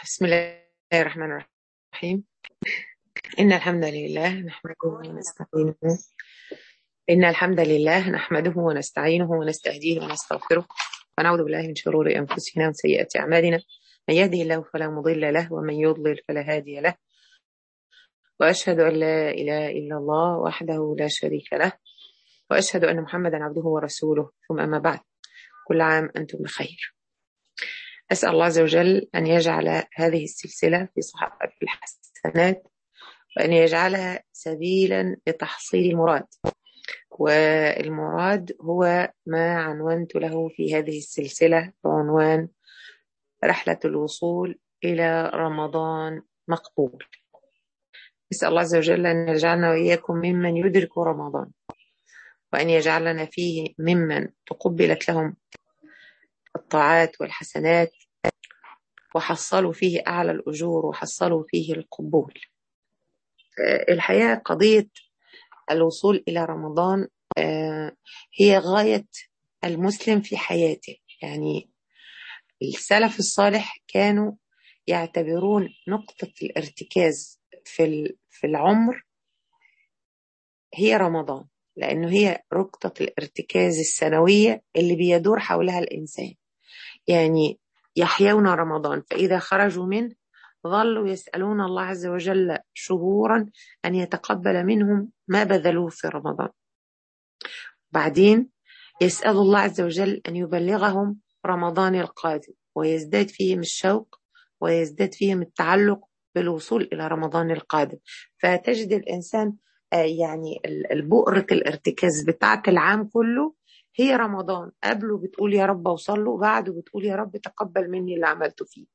بسم الله الرحمن الرحيم إن الحمد لله نحمده ونستعينه إن الحمد لله نحمده ونستعينه ونستهديه ونستغفره ونعوذ بالله من شرور أنفسنا ومن سيئات أعمالنا من يهده الله فلا مضل له ومن يضلل فلا هادي له وأشهد أن لا إله إلا الله وحده لا شريك له وأشهد أن محمدا عبده ورسوله ثم أما بعد كل عام أنتم بخير أسأل الله عز وجل أن يجعل هذه السلسلة في صحائف الحسنات وأن يجعلها سبيلا لتحصيل المراد والمراد هو ما عنونت له في هذه السلسلة بعنوان رحلة الوصول إلى رمضان مقبول نسأل الله عز وجل أن يجعلنا وإياكم ممن يدرك رمضان وأن يجعلنا فيه ممن تقبلت لهم الطاعات والحسنات وحصلوا فيه أعلى الأجور وحصلوا فيه القبول الحقيقة قضية الوصول إلى رمضان هي غاية المسلم في حياته يعني السلف الصالح كانوا يعتبرون نقطة الارتكاز في في العمر هي رمضان لأنه هي نقطة الارتكاز السنوية اللي بيدور حولها الإنسان يعني يحيون رمضان فإذا خرجوا منه ظلوا يسألون الله عز وجل شهورا أن يتقبل منهم ما بذلوه في رمضان بعدين يسأل الله عز وجل أن يبلغهم رمضان القادم ويزداد فيهم الشوق ويزداد فيهم التعلق بالوصول إلى رمضان القادم فتجد الإنسان يعني البؤرة الارتكاز بتاعة العام كله هي رمضان قبله بتقول يا رب اوصل له بعده بتقول يا رب تقبل مني اللي عملته فيه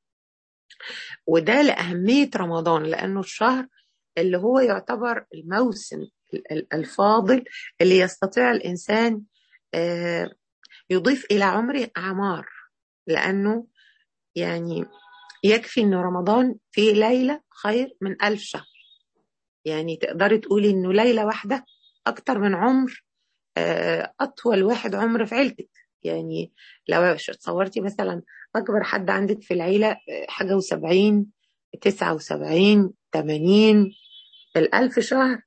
وده لأهمية رمضان لأنه الشهر اللي هو يعتبر الموسم الفاضل اللي يستطيع الإنسان يضيف إلى عمره أعمار لأنه يعني يكفي أن رمضان في ليلة خير من ألف شهر يعني تقدري تقولي أنه ليلة واحدة أكتر من عمر أطول واحد عمر في عيلتك يعني لو تصورتي مثلا أكبر حد عندك في العيلة حاجة وسبعين تسعة وسبعين تمانين الألف شهر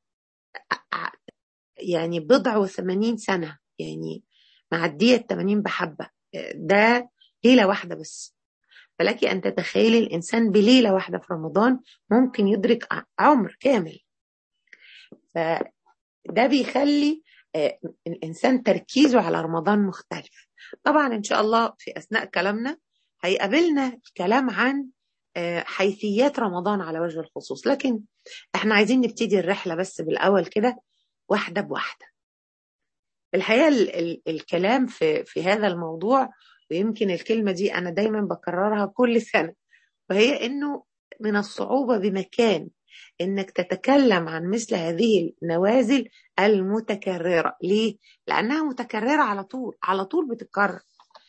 يعني بضع وثمانين سنة يعني معدية التمانين بحبة ده ليلة واحدة بس فلك أن تتخيلي الإنسان بليلة واحدة في رمضان ممكن يدرك عمر كامل فده بيخلي الإنسان تركيزه على رمضان مختلف طبعا إن شاء الله في أثناء كلامنا هيقابلنا الكلام عن حيثيات رمضان على وجه الخصوص لكن احنا عايزين نبتدي الرحلة بس بالأول كده واحدة بواحدة الحقيقة ال ال الكلام في, في هذا الموضوع ويمكن الكلمة دي أنا دايما بكررها كل سنة وهي إنه من الصعوبة بمكان انك تتكلم عن مثل هذه النوازل المتكررة ليه؟ لأنها متكررة على طول على طول بتتكرر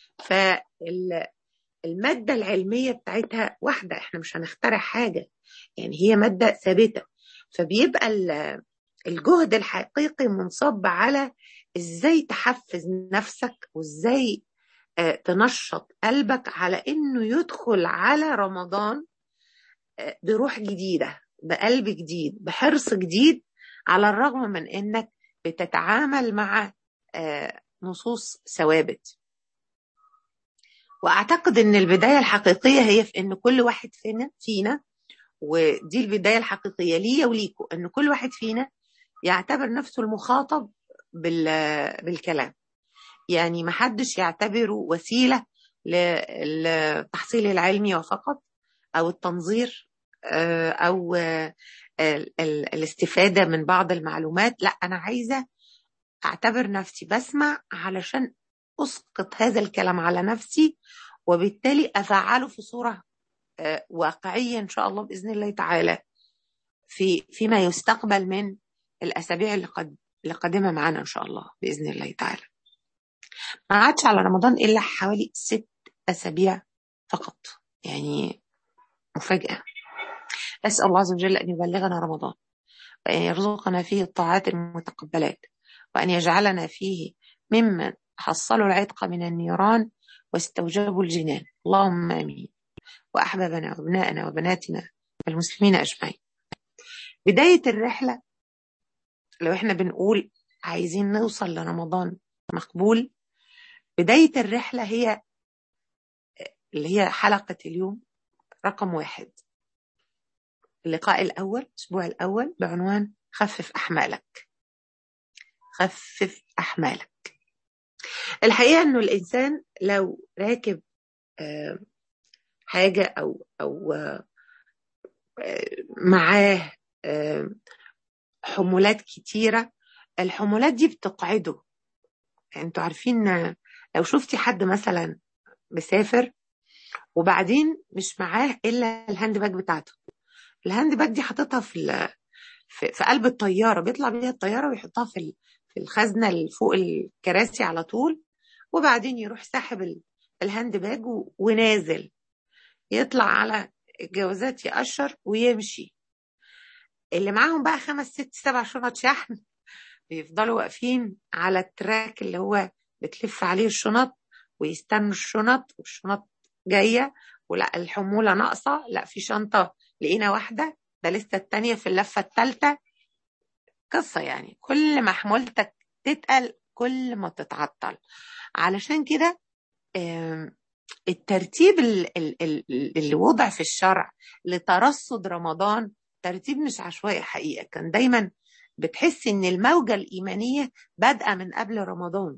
فالمادة العلمية بتاعتها واحدة احنا مش هنخترع حاجة يعني هي مادة ثابتة فبيبقى الجهد الحقيقي منصب على ازاي تحفز نفسك وازاي تنشط قلبك على انه يدخل على رمضان بروح جديده بقلب جديد بحرص جديد على الرغم من انك بتتعامل مع نصوص ثوابت واعتقد ان البدايه الحقيقيه هي في ان كل واحد فينا فينا ودي البدايه الحقيقيه ليا وليكوا ان كل واحد فينا يعتبر نفسه المخاطب بالكلام يعني ما حدش يعتبره وسيله للتحصيل العلمي وفقط او التنظير او الاستفاده من بعض المعلومات لا انا عايزه اعتبر نفسي بسمع علشان اسقط هذا الكلام على نفسي وبالتالي افعله في صوره واقعيه ان شاء الله باذن الله تعالى في فيما يستقبل من الاسابيع اللي قد اللي قادمه معانا ان شاء الله باذن الله تعالى ما عادش على رمضان الا حوالي ست اسابيع فقط يعني مفاجاه أسأل الله عز وجل أن يبلغنا رمضان وأن يرزقنا فيه الطاعات المتقبلات وأن يجعلنا فيه ممن حصلوا العتق من النيران واستوجبوا الجنان اللهم آمين وأحبابنا وأبنائنا وبناتنا المسلمين أجمعين بداية الرحلة لو احنا بنقول عايزين نوصل لرمضان مقبول بداية الرحلة هي اللي هي حلقة اليوم رقم واحد اللقاء الأول الأسبوع الأول بعنوان خفف أحمالك خفف أحمالك الحقيقة أنه الإنسان لو راكب حاجة أو أو معاه حمولات كتيرة الحمولات دي بتقعده يعني انتوا عارفين لو شفتي حد مثلا مسافر وبعدين مش معاه الا الهاند باج بتاعته الهاند باج دي حاططها في في, في قلب الطياره بيطلع بيها الطياره ويحطها في في الخزنه اللي فوق الكراسي على طول وبعدين يروح ساحب الهاند باج ونازل يطلع على الجوازات يقشر ويمشي اللي معاهم بقى خمس ست سبع شنط شحن بيفضلوا واقفين على التراك اللي هو بتلف عليه الشنط ويستنوا الشنط والشنط جاية ولا الحمولة ناقصة لا في شنطة لقينا واحدة ده لسه التانية في اللفة التالتة قصة يعني كل ما حمولتك تتقل كل ما تتعطل علشان كده الترتيب اللي وضع في الشرع لترصد رمضان ترتيب مش عشوائي حقيقة كان دايما بتحس ان الموجة الإيمانية بادئة من قبل رمضان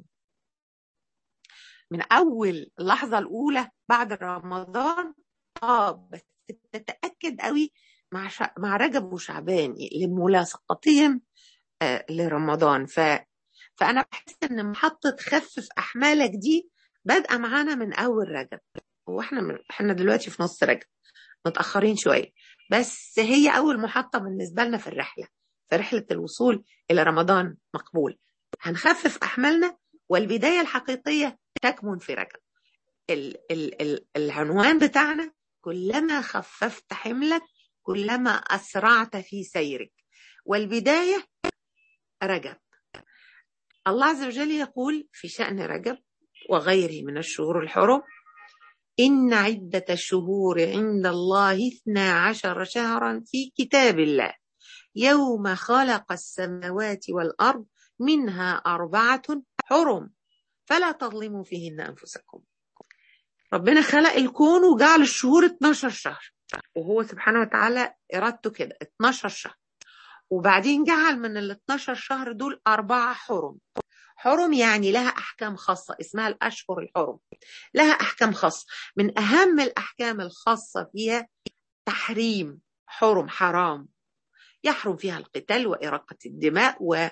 من أول اللحظة الأولى بعد رمضان اه بس بتتأكد قوي مع شع... مع رجب وشعبان لملاصقتهم آه لرمضان ف... فأنا بحس إن محطة خفف أحمالك دي بادئة معانا من أول رجب هو احنا من... احنا دلوقتي في نص رجب متأخرين شوية بس هي أول محطة بالنسبة لنا في الرحلة في رحلة الوصول إلى رمضان مقبول هنخفف أحمالنا والبداية الحقيقية تكمن في رجب ال ال ال العنوان بتاعنا كلما خففت حملك كلما أسرعت في سيرك والبداية رجب الله عز وجل يقول في شأن رجب وغيره من الشهور الحرم إن عدة الشهور عند الله اثنا عشر شهرا في كتاب الله يوم خلق السماوات والأرض منها أربعة حرم فلا تظلموا فيهن أنفسكم ربنا خلق الكون وجعل الشهور 12 شهر وهو سبحانه وتعالى إرادته كده 12 شهر وبعدين جعل من ال 12 شهر دول أربعة حرم حرم يعني لها أحكام خاصة اسمها الأشهر الحرم لها أحكام خاصة من أهم الأحكام الخاصة فيها تحريم حرم حرام يحرم فيها القتال وإراقة الدماء و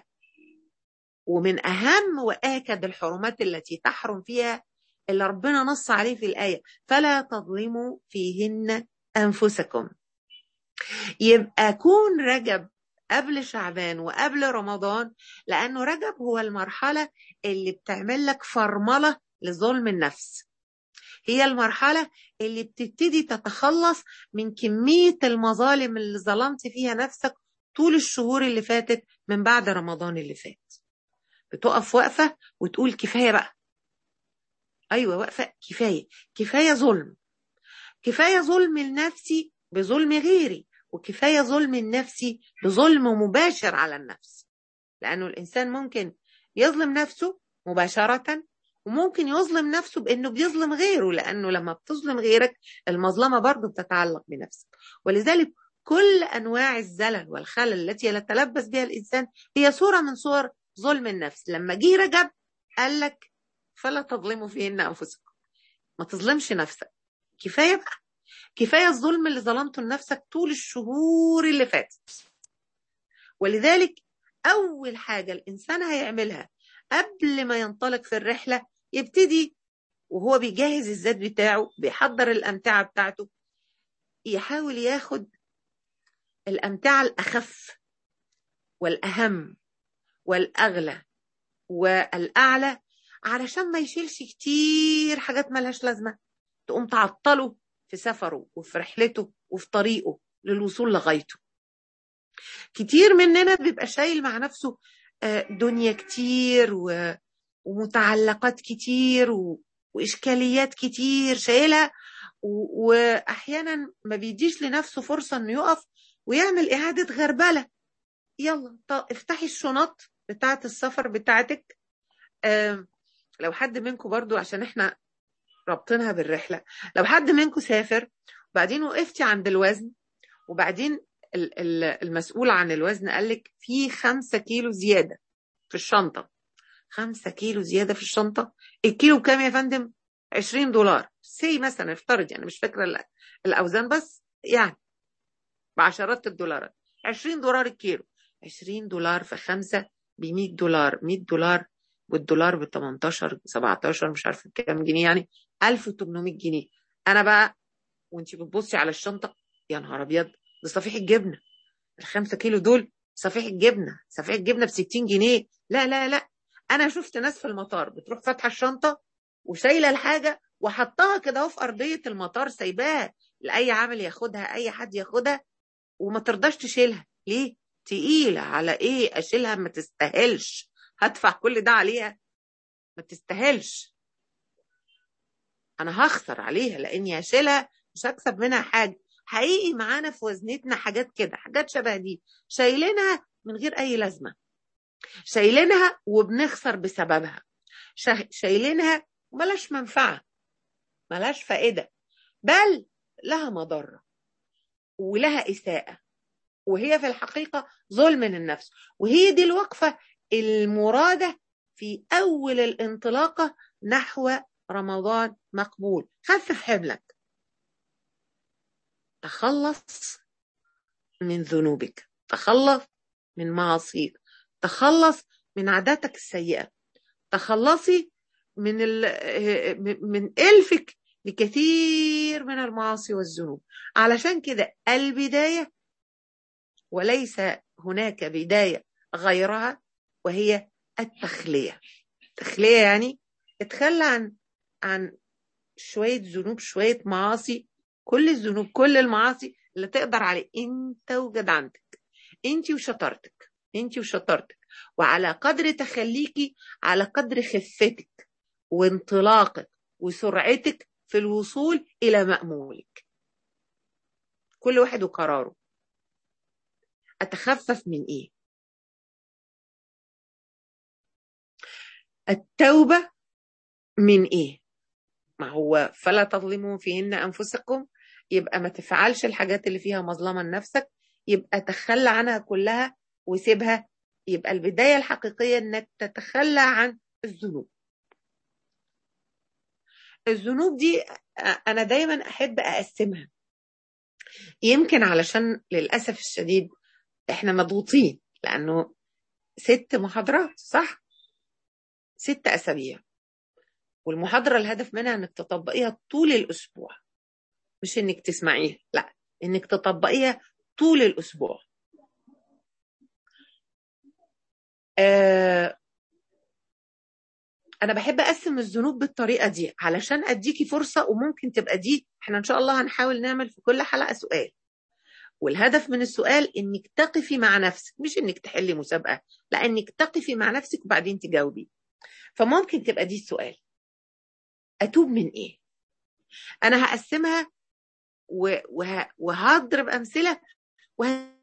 ومن أهم وآكد الحرمات التي تحرم فيها اللي ربنا نص عليه في الآية فلا تظلموا فيهن أنفسكم يبقى كون رجب قبل شعبان وقبل رمضان لأنه رجب هو المرحلة اللي بتعمل لك فرملة لظلم النفس هي المرحلة اللي بتبتدي تتخلص من كمية المظالم اللي ظلمت فيها نفسك طول الشهور اللي فاتت من بعد رمضان اللي فات بتقف وقفة وتقول كفاية بقى أيوة وقفة كفاية كفاية ظلم كفاية ظلم لنفسي بظلم غيري وكفاية ظلم النفسي بظلم مباشر على النفس لأنه الإنسان ممكن يظلم نفسه مباشرة وممكن يظلم نفسه بأنه بيظلم غيره لأنه لما بتظلم غيرك المظلمة برضه بتتعلق بنفسك ولذلك كل أنواع الزلل والخلل التي يتلبس بها الإنسان هي صورة من صور ظلم النفس لما جه رجب قال لك فلا تظلموا فيهن أنفسكم ما تظلمش نفسك كفاية بقى كفاية الظلم اللي ظلمته لنفسك طول الشهور اللي فاتت ولذلك أول حاجة الإنسان هيعملها قبل ما ينطلق في الرحلة يبتدي وهو بيجهز الزاد بتاعه بيحضر الأمتعة بتاعته يحاول ياخد الأمتعة الأخف والأهم والأغلى والأعلى علشان ما يشيلش كتير حاجات ملهاش لازمة تقوم تعطله في سفره وفي رحلته وفي طريقه للوصول لغايته كتير مننا بيبقى شايل مع نفسه دنيا كتير ومتعلقات كتير وإشكاليات كتير شايلها واحيانا ما بيديش لنفسه فرصه انه يقف ويعمل اعاده غربله يلا افتحي الشنط بتاعه السفر بتاعتك آه لو حد منكم برضو عشان احنا رابطينها بالرحله لو حد منكم سافر وبعدين وقفتي عند الوزن وبعدين المسؤول عن الوزن قال لك في خمسة كيلو زيادة في الشنطة خمسة كيلو زيادة في الشنطة الكيلو بكام يا فندم 20 دولار سي مثلا افترض يعني مش فاكرة الأوزان بس يعني بعشرات الدولارات 20 دولار الكيلو 20 دولار في خمسة ب 100 دولار 100 دولار والدولار ب 18 17 مش عارفه كام جنيه يعني 1800 جنيه انا بقى وانت بتبصي على الشنطه يا نهار ابيض ده صفيح الجبنه الخمسة كيلو دول صفيح الجبنه صفيح الجبنه ب 60 جنيه لا لا لا انا شفت ناس في المطار بتروح فاتحه الشنطه وشايله الحاجه وحطها كده اهو في ارضيه المطار سايباها لاي عامل ياخدها اي حد ياخدها وما ترضاش تشيلها ليه تقيله على ايه اشيلها ما تستاهلش هدفع كل ده عليها ما تستاهلش انا هخسر عليها لاني هشيلها مش هكسب منها حاجه حقيقي معانا في وزنتنا حاجات كده حاجات شبه دي شايلينها من غير اي لازمه شايلينها وبنخسر بسببها شايلينها وملاش منفعه ملاش فائده بل لها مضره ولها اساءه وهي في الحقيقه ظلم من النفس وهي دي الوقفه المراده في اول الانطلاقه نحو رمضان مقبول خفف حملك تخلص من ذنوبك تخلص من معاصيك تخلص من عاداتك السيئه تخلصي من ال... من الفك لكثير من المعاصي والذنوب علشان كده البدايه وليس هناك بدايه غيرها وهي التخليه التخليه يعني اتخلى عن عن شويه ذنوب شويه معاصي كل الذنوب كل المعاصي اللي تقدر عليه انت وجدعنتك انت وشطارتك انت وشطارتك وعلى قدر تخليكي على قدر خفتك وانطلاقك وسرعتك في الوصول الى مامولك كل واحد وقراره اتخفف من ايه التوبه من ايه ما هو فلا تظلموا فيهن انفسكم يبقى ما تفعلش الحاجات اللي فيها مظلمه لنفسك يبقى تخلى عنها كلها وسيبها يبقى البدايه الحقيقيه انك تتخلى عن الذنوب الذنوب دي انا دايما احب اقسمها يمكن علشان للاسف الشديد احنا مضغوطين لانه ست محاضرات صح ست اسابيع والمحاضره الهدف منها انك تطبقيها طول الاسبوع مش انك تسمعيها لا انك تطبقيها طول الاسبوع آه انا بحب اقسم الذنوب بالطريقه دي علشان اديكي فرصه وممكن تبقى دي احنا ان شاء الله هنحاول نعمل في كل حلقه سؤال والهدف من السؤال انك تقفي مع نفسك مش انك تحلي مسابقه لا انك تقفي مع نفسك وبعدين تجاوبي فممكن تبقى دي السؤال اتوب من ايه انا هقسمها وه... وهضرب امثله وهسيبك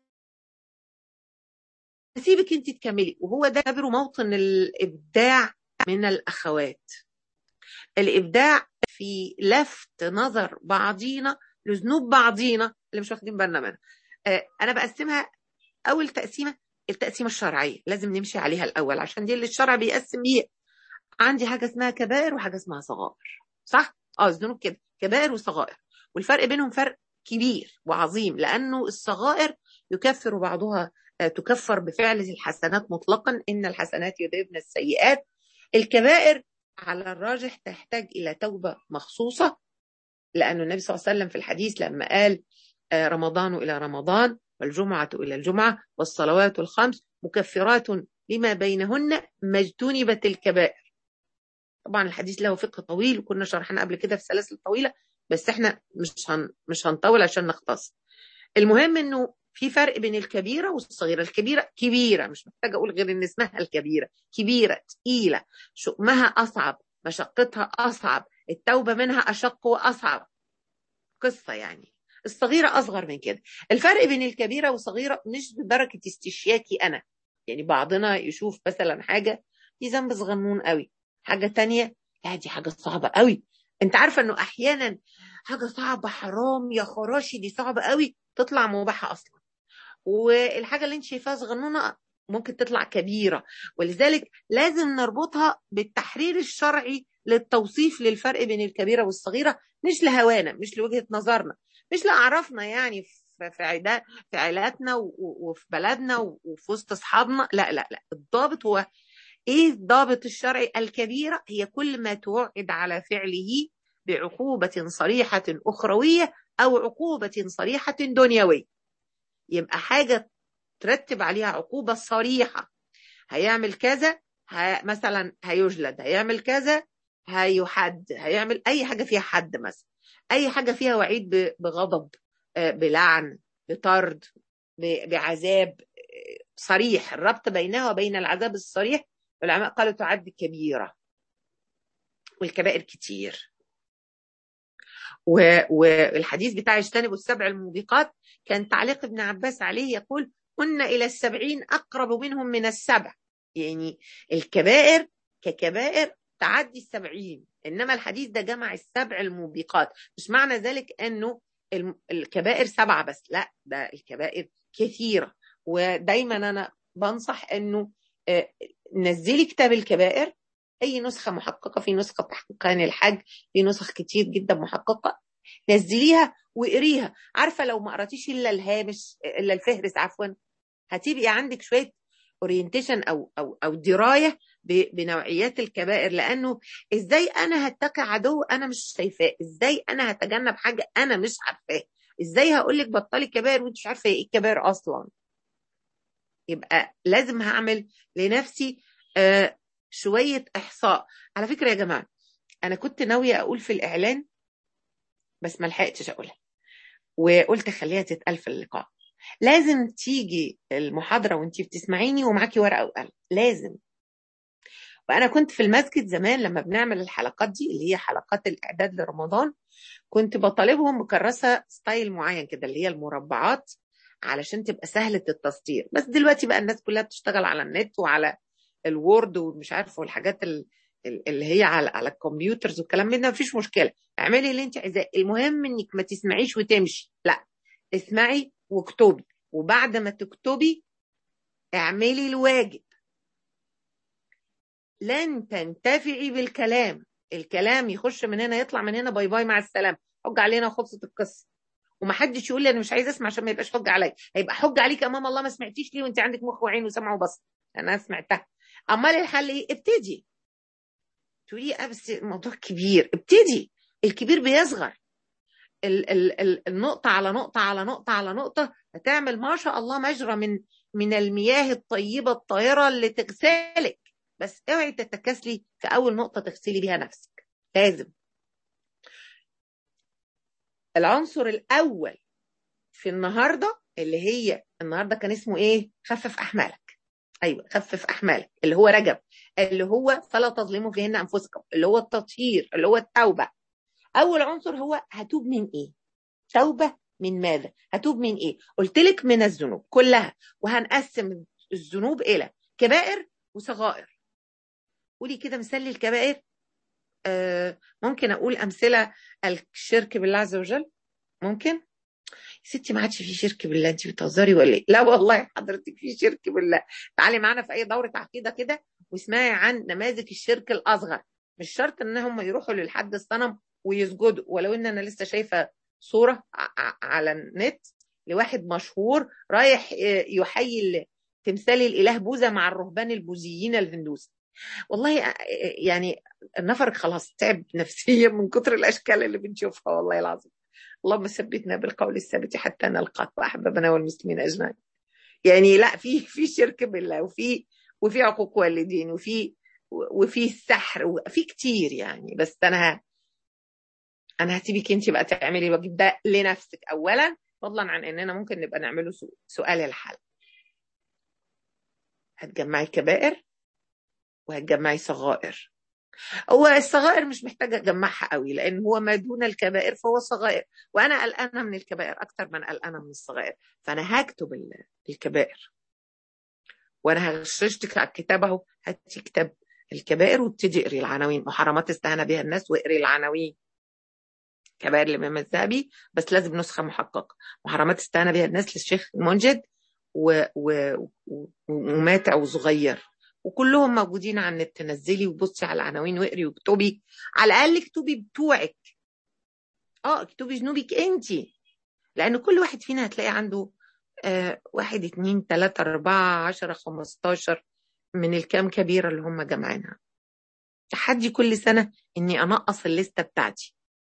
انت تكملي وهو ده يعتبره موطن الابداع من الاخوات الابداع في لفت نظر بعضينا لذنوب بعضينا اللي مش واخدين بالنا منها انا بقسمها اول تقسيمه التقسيمه الشرعيه لازم نمشي عليها الاول عشان دي اللي الشرع بيقسم بيها عندي حاجه اسمها كبائر وحاجه اسمها صغائر صح اه الذنوب كده كبائر وصغائر والفرق بينهم فرق كبير وعظيم لانه الصغائر يكفر بعضها تكفر بفعل الحسنات مطلقا ان الحسنات يذهبن السيئات الكبائر على الراجح تحتاج الى توبه مخصوصه لأن النبي صلى الله عليه وسلم في الحديث لما قال رمضان إلى رمضان والجمعة إلى الجمعة والصلوات الخمس مكفرات لما بينهن ما اجتنبت الكبائر طبعا الحديث له فقه طويل وكنا شرحنا قبل كده في سلاسل طويلة بس احنا مش هن مش هنطول عشان نختصر المهم انه في فرق بين الكبيرة والصغيرة الكبيرة كبيرة مش محتاجة أقول غير إن اسمها الكبيرة كبيرة تقيلة شؤمها أصعب مشقتها أصعب التوبة منها أشق وأصعب قصة يعني الصغيرة أصغر من كده الفرق بين الكبيرة والصغيرة مش بدرجة استشياكي أنا يعني بعضنا يشوف مثلا حاجة دي ذنب صغنون قوي حاجة تانية لا دي حاجة صعبة قوي انت عارفة انه احيانا حاجة صعبة حرام يا خراشي دي صعبة قوي تطلع مباحة اصلا والحاجة اللي انت شايفاها صغنونة ممكن تطلع كبيرة ولذلك لازم نربطها بالتحرير الشرعي للتوصيف للفرق بين الكبيرة والصغيرة مش لهوانا مش لوجهة نظرنا مش لأعرافنا يعني في عدا في عائلاتنا وفي بلدنا وفي وسط اصحابنا لا لا لا الضابط هو ايه الضابط الشرعي الكبيره هي كل ما توعد على فعله بعقوبه صريحه اخرويه او عقوبه صريحه دنيويه يبقى حاجه ترتب عليها عقوبه صريحه هيعمل كذا ه... مثلا هيجلد هيعمل كذا هيحد هيعمل اي حاجه فيها حد مثلا اي حاجه فيها وعيد بغضب بلعن بطرد بعذاب صريح الربط بينها وبين العذاب الصريح العلماء قالوا تعد كبيرة والكبائر كتير والحديث بتاع اجتنبوا السبع الموبقات كان تعليق ابن عباس عليه يقول هن إلى السبعين أقرب منهم من السبع يعني الكبائر ككبائر تعدي السبعين إنما الحديث ده جمع السبع الموبقات مش معنى ذلك أنه الكبائر سبعة بس لا ده الكبائر كثيرة ودايما أنا بنصح أنه نزلي كتاب الكبائر اي نسخه محققه في نسخه تحقيقان الحج في نسخ كتير جدا محققه نزليها واقريها عارفه لو ما قراتيش الا الهامش الا الفهرس عفوا هتبقي عندك شويه اورينتيشن او او او درايه بنوعيات الكبائر لانه ازاي انا هتقي عدو انا مش شايفاه ازاي انا هتجنب حاجه انا مش عارفاه ازاي هقول لك بطلي كبائر وانت مش عارفه ايه الكبائر اصلا يبقى لازم هعمل لنفسي آه شوية إحصاء على فكرة يا جماعة أنا كنت ناوية أقول في الإعلان بس ما لحقتش أقولها وقلت خليها تتقال في اللقاء لازم تيجي المحاضرة وانتي بتسمعيني ومعاكي ورقة وقلم لازم وأنا كنت في المسجد زمان لما بنعمل الحلقات دي اللي هي حلقات الإعداد لرمضان كنت بطالبهم مكرسة ستايل معين كده اللي هي المربعات علشان تبقى سهلة التسطير بس دلوقتي بقى الناس كلها بتشتغل على النت وعلى الوورد ومش عارفه والحاجات اللي هي على على الكمبيوترز والكلام من ده مفيش مشكله اعملي اللي انت عايزاه المهم انك ما تسمعيش وتمشي لا اسمعي واكتبي وبعد ما تكتبي اعملي الواجب لن تنتفعي بالكلام الكلام يخش من هنا يطلع من هنا باي باي مع السلامه حج علينا وخلصت القصه ومحدش يقول لي انا مش عايز اسمع عشان ما يبقاش حجه عليا هيبقى حجه عليك امام الله ما سمعتيش ليه وانت عندك مخ وعين وسمع وبصر انا سمعتها امال الحل ايه ابتدي تقولي اه بس الموضوع كبير ابتدي الكبير بيصغر ال ال ال النقطة على نقطة على نقطة على نقطة هتعمل ما شاء الله مجرى من من المياه الطيبة الطاهرة اللي تغسلك بس اوعي تتكاسلي في أول نقطة تغسلي بيها نفسك لازم العنصر الأول في النهاردة اللي هي النهاردة كان اسمه إيه؟ خفف أحمالك أيوة خفف أحمالك اللي هو رجب اللي هو فلا تظلموا فيهن أنفسكم اللي هو التطهير اللي هو التوبة أول عنصر هو هتوب من إيه؟ توبة من ماذا؟ هتوب من إيه؟ قلت لك من الذنوب كلها وهنقسم الذنوب إلى كبائر وصغائر قولي كده مثال للكبائر آه ممكن أقول أمثلة الشرك بالله عز وجل ممكن ستي ما عادش في شرك بالله انت بتهزري ولا ايه؟ لا والله حضرتك في شرك بالله تعالي معانا في اي دوره عقيده كده واسمعي عن نماذج الشرك الاصغر مش شرط ان هم يروحوا للحد الصنم ويسجدوا ولو ان انا لسه شايفه صوره على النت لواحد مشهور رايح يحيي تمثال الاله بوذا مع الرهبان البوذيين الهندوس والله يعني النفر خلاص تعب نفسيا من كتر الاشكال اللي بنشوفها والله العظيم اللهم ثبتنا بالقول الثابت حتى نلقاك واحببنا والمسلمين اجمعين يعني لا في في شرك بالله وفي وفي عقوق والدين وفي وفي السحر وفي كتير يعني بس انا انا هسيبك انت بقى تعملي الواجب ده لنفسك اولا فضلا عن اننا ممكن نبقى نعمله سؤال الحل هتجمعي كبائر وهتجمعي صغائر هو الصغائر مش محتاجه اجمعها قوي لان هو ما دون الكبائر فهو صغائر وانا قلقانه من الكبائر اكتر من قلقانه من الصغائر فانا هكتب الكبائر وانا هغششتك على الكتاب اهو هاتي كتاب الكبائر وابتدي اقري العناوين محرمات استهان بها الناس واقري العناوين كبائر الامام الذهبي بس لازم نسخه محققه محرمات استهان بها الناس للشيخ المنجد و... و... وماتع وصغير وكلهم موجودين على النت نزلي وبصي على العناوين واقري واكتبي على الاقل اكتبي بتوعك اه اكتبي ذنوبك انت لان كل واحد فينا هتلاقي عنده آه واحد اتنين تلاتة أربعة عشرة خمستاشر من الكام كبيرة اللي هم جمعينها تحدي كل سنة إني أنقص الليستة بتاعتي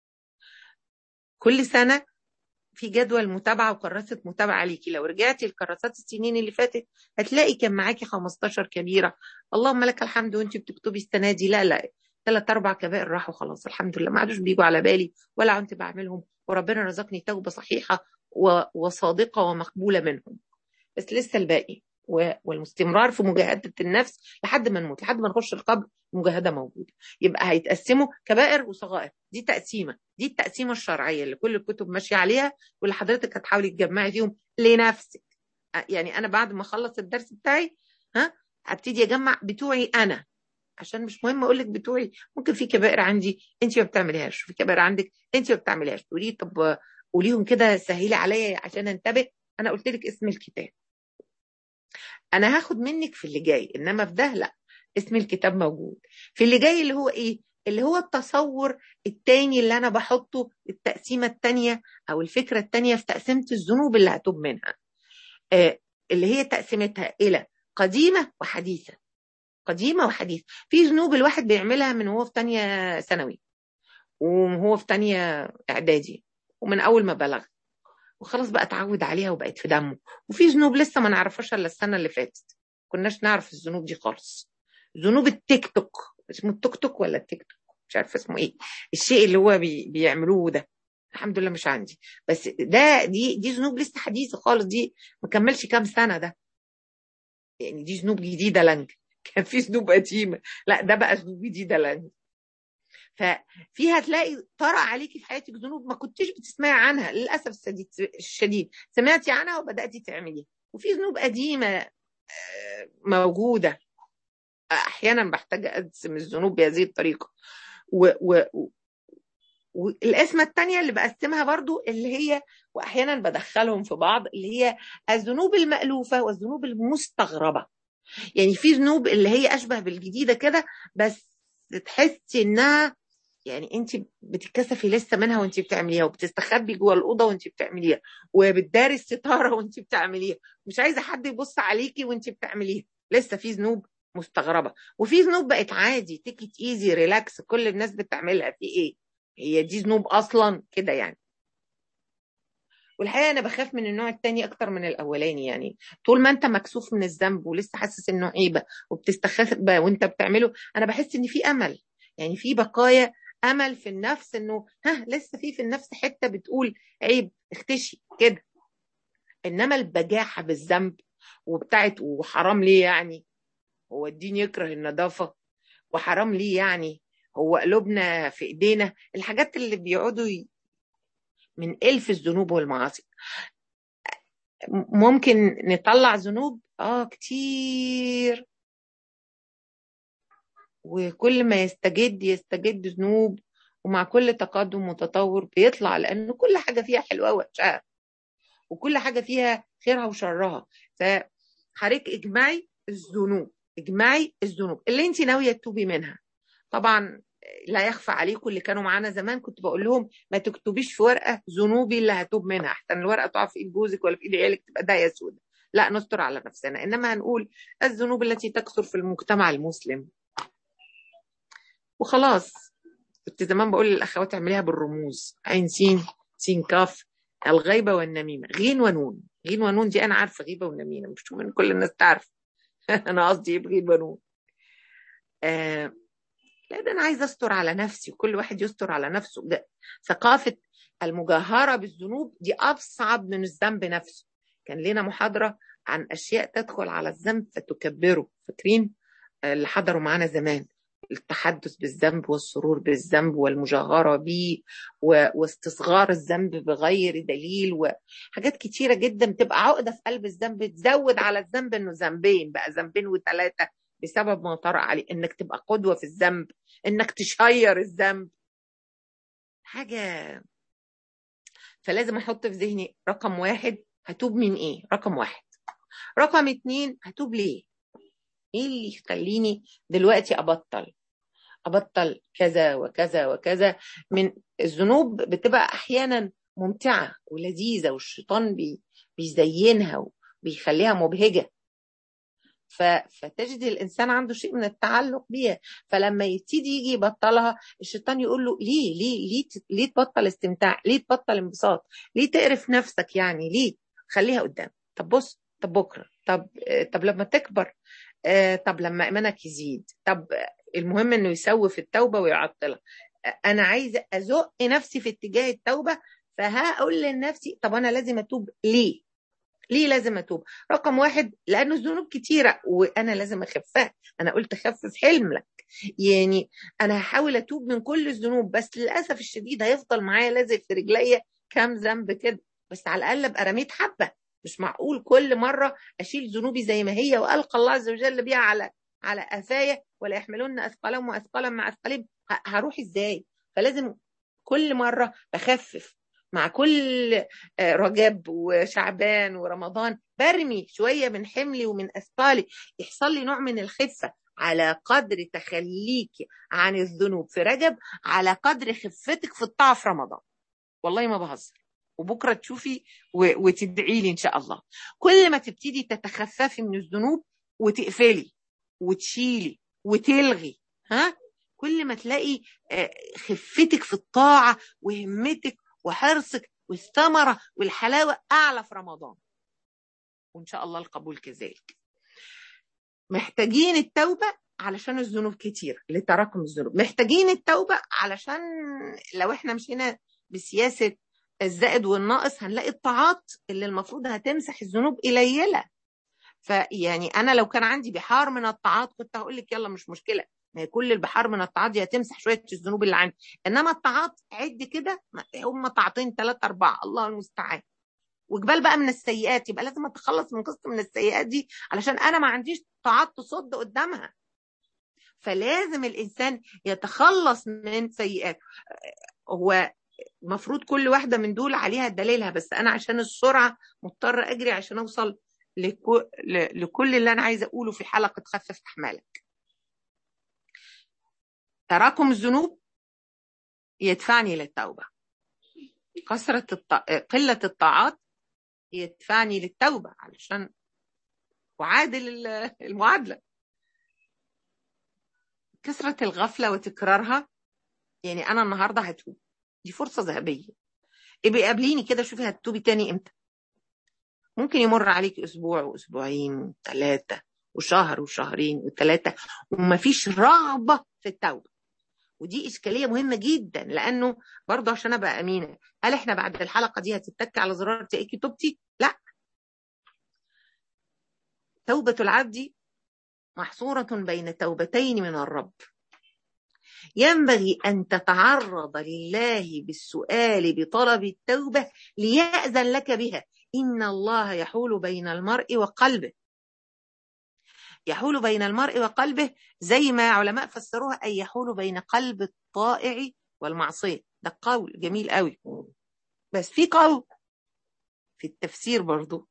كل سنة في جدول متابعة وكراسة متابعة ليكي لو رجعتي لكراسات السنين اللي فاتت هتلاقي كان معاكي 15 كبيرة اللهم لك الحمد وانت بتكتبي السنة دي لا لا ثلاث أربع كبائر راحوا خلاص الحمد لله ما عادوش بيجوا على بالي ولا كنت بعملهم وربنا رزقني توبة صحيحة وصادقة ومقبولة منهم بس لسه الباقي والاستمرار في مجاهدة النفس لحد ما نموت لحد ما نخش القبر المجاهدة موجودة يبقى هيتقسموا كبائر وصغائر دي تقسيمة دي التقسيمة الشرعية اللي كل الكتب ماشية عليها واللي حضرتك هتحاولي تجمعي فيهم لنفسك يعني أنا بعد ما أخلص الدرس بتاعي ها هبتدي أجمع بتوعي أنا عشان مش مهم اقول لك بتوعي ممكن في كبائر عندي انت ما بتعمليهاش في كبائر عندك انت ما بتعمليهاش تقولي طب قوليهم كده سهلي عليا عشان انتبه انا قلت لك اسم الكتاب انا هاخد منك في اللي جاي انما في ده لا اسم الكتاب موجود في اللي جاي اللي هو ايه اللي هو التصور التاني اللي انا بحطه التقسيمه التانيه او الفكره التانيه في تقسيمه الذنوب اللي هتوب منها آه اللي هي تقسيمتها الى قديمه وحديثه قديمه وحديثه في ذنوب الواحد بيعملها من هو في تانية ثانوي وهو في تانية اعدادي ومن اول ما بلغ وخلاص بقى اتعود عليها وبقت في دمه وفي ذنوب لسه ما نعرفهاش الا السنه اللي فاتت كناش نعرف الذنوب دي خالص ذنوب التيك توك اسمه التوك توك ولا التيك توك مش عارفه اسمه ايه الشيء اللي هو بي بيعملوه ده الحمد لله مش عندي بس ده دي دي ذنوب لسه حديثه خالص دي ما كملش كام سنه ده يعني دي ذنوب جديده لنج كان في ذنوب قديمه لا ده بقى ذنوب جديده لنج ففيها تلاقي طرأ عليكي في حياتك ذنوب ما كنتيش بتسمعي عنها للاسف الشديد الشديد سمعتي عنها وبداتي تعمليها وفي ذنوب قديمه موجوده احيانا بحتاج اقسم الذنوب بهذه الطريقه و, و والقسمة التانية اللي بقسمها برضو اللي هي وأحيانا بدخلهم في بعض اللي هي الذنوب المألوفة والذنوب المستغربة يعني في ذنوب اللي هي أشبه بالجديدة كده بس تحسي إنها يعني انت بتتكسفي لسه منها وانت بتعمليها وبتستخبي جوه الاوضه وانت بتعمليها وبتداري الستاره وانت بتعمليها مش عايزه حد يبص عليكي وانت بتعمليها لسه في ذنوب مستغربه وفي ذنوب بقت عادي تيكت ايزي ريلاكس كل الناس بتعملها في ايه هي دي ذنوب اصلا كده يعني والحقيقه انا بخاف من النوع الثاني اكتر من الاولاني يعني طول ما انت مكسوف من الذنب ولسه حاسس انه عيبه وبتستخبى وانت بتعمله انا بحس ان في امل يعني في بقايا امل في النفس انه ها لسه في في النفس حته بتقول عيب اختشي كده انما البجاحه بالذنب وبتاعت وحرام ليه يعني هو الدين يكره النظافه وحرام ليه يعني هو قلوبنا في ايدينا الحاجات اللي بيقعدوا ي... من الف الذنوب والمعاصي ممكن نطلع ذنوب اه كتير وكل ما يستجد يستجد ذنوب ومع كل تقدم وتطور بيطلع لأن كل حاجة فيها حلوة ووحشها وكل حاجة فيها خيرها وشرها فحضرتك اجمعي الذنوب اجمعي الذنوب اللي انت ناوية تتوبي منها طبعا لا يخفى عليكم اللي كانوا معانا زمان كنت بقول لهم ما تكتبيش في ورقة ذنوبي اللي هتوب منها احسن الورقة تقع في ايد جوزك ولا في ايد عيالك تبقى داية سودة لا نستر على نفسنا انما هنقول الذنوب التي تكثر في المجتمع المسلم وخلاص كنت زمان بقول للاخوات اعمليها بالرموز عين سين سين كاف الغيبه والنميمه غين ونون غين ونون دي انا عارفه غيبه ونميمه مش من كل الناس تعرف انا قصدي ايه بغيبه ونون آه لا ده انا عايزه استر على نفسي وكل واحد يستر على نفسه ده ثقافه المجاهره بالذنوب دي اصعب من الذنب نفسه كان لنا محاضره عن اشياء تدخل على الذنب فتكبره فاكرين اللي حضروا معانا زمان التحدث بالذنب والسرور بالذنب والمجاهرة به واستصغار الذنب بغير دليل وحاجات كتيرة جدا بتبقى عقدة في قلب الذنب تزود على الذنب انه ذنبين بقى ذنبين وثلاثة بسبب ما طرأ عليه انك تبقى قدوة في الذنب انك تشير الذنب حاجة فلازم احط في ذهني رقم واحد هتوب من ايه رقم واحد رقم اتنين هتوب ليه ايه اللي يخليني دلوقتي ابطل ابطل كذا وكذا وكذا من الذنوب بتبقى احيانا ممتعه ولذيذه والشيطان بي بيزينها وبيخليها مبهجه فتجد الانسان عنده شيء من التعلق بيها فلما يبتدي يجي يبطلها الشيطان يقول له ليه ليه ليه ليه تبطل استمتاع ليه تبطل انبساط ليه تقرف نفسك يعني ليه خليها قدام طب بص طب بكره طب طب لما تكبر طب لما ايمانك يزيد طب المهم انه يسوي في التوبه ويعطلها انا عايزه ازق نفسي في اتجاه التوبه فهقول لنفسي طب انا لازم اتوب ليه ليه لازم اتوب رقم واحد لانه الذنوب كتيره وانا لازم اخفها انا قلت خفف حلمك يعني انا هحاول اتوب من كل الذنوب بس للاسف الشديد هيفضل معايا لازق في رجليا كام ذنب كده بس على الاقل ابقى رميت حبه مش معقول كل مره اشيل ذنوبي زي ما هي والقى الله عز وجل بيها على على قفايا ولا يحملون اثقالهم واثقالا مع اثقالهم هروح ازاي فلازم كل مره بخفف مع كل رجب وشعبان ورمضان برمي شويه من حملي ومن اثقالي يحصل لي نوع من الخفه على قدر تخليك عن الذنوب في رجب على قدر خفتك في الطاعه في رمضان والله ما بهزر وبكره تشوفي وتدعي لي ان شاء الله كل ما تبتدي تتخففي من الذنوب وتقفلي وتشيلي وتلغي ها كل ما تلاقي خفتك في الطاعه وهمتك وحرصك والثمره والحلاوه اعلى في رمضان وان شاء الله القبول كذلك محتاجين التوبه علشان الذنوب كتير لتراكم الذنوب محتاجين التوبه علشان لو احنا مشينا بسياسه الزائد والناقص هنلاقي الطاعات اللي المفروض هتمسح الذنوب قليله فيعني انا لو كان عندي بحار من الطاعات كنت هقول لك يلا مش مشكله ما هي كل البحار من الطاعات دي هتمسح شويه الذنوب اللي عندي انما الطاعات عد كده هم طاعتين ثلاثه اربعه الله المستعان وجبال بقى من السيئات يبقى لازم اتخلص من قسط من السيئات دي علشان انا ما عنديش طاعات تصد قدامها فلازم الانسان يتخلص من سيئات هو المفروض كل واحده من دول عليها دليلها بس انا عشان السرعه مضطر اجري عشان اوصل لكل اللي انا عايزه اقوله في حلقه خفف احمالك تراكم الذنوب يدفعني للتوبه كثره الط... قله الطاعات يدفعني للتوبه علشان اعادل المعادله كثره الغفله وتكرارها يعني انا النهارده هتوب دي فرصه ذهبيه ابقي قابليني كده شوفي هتتوبي تاني امتى ممكن يمر عليك اسبوع واسبوعين ثلاثه وشهر وشهرين وثلاثه ومفيش رغبه في التوبه ودي اشكاليه مهمه جدا لانه برضه عشان ابقى امينه هل احنا بعد الحلقه دي هتتك على زرار تلاقيكي توبتي؟ لا توبه العبد محصوره بين توبتين من الرب ينبغي ان تتعرض لله بالسؤال بطلب التوبه ليأذن لك بها ان الله يحول بين المرء وقلبه يحول بين المرء وقلبه زي ما علماء فسروها أي يحول بين قلب الطائع والمعصية ده قول جميل قوي بس في قول في التفسير برضو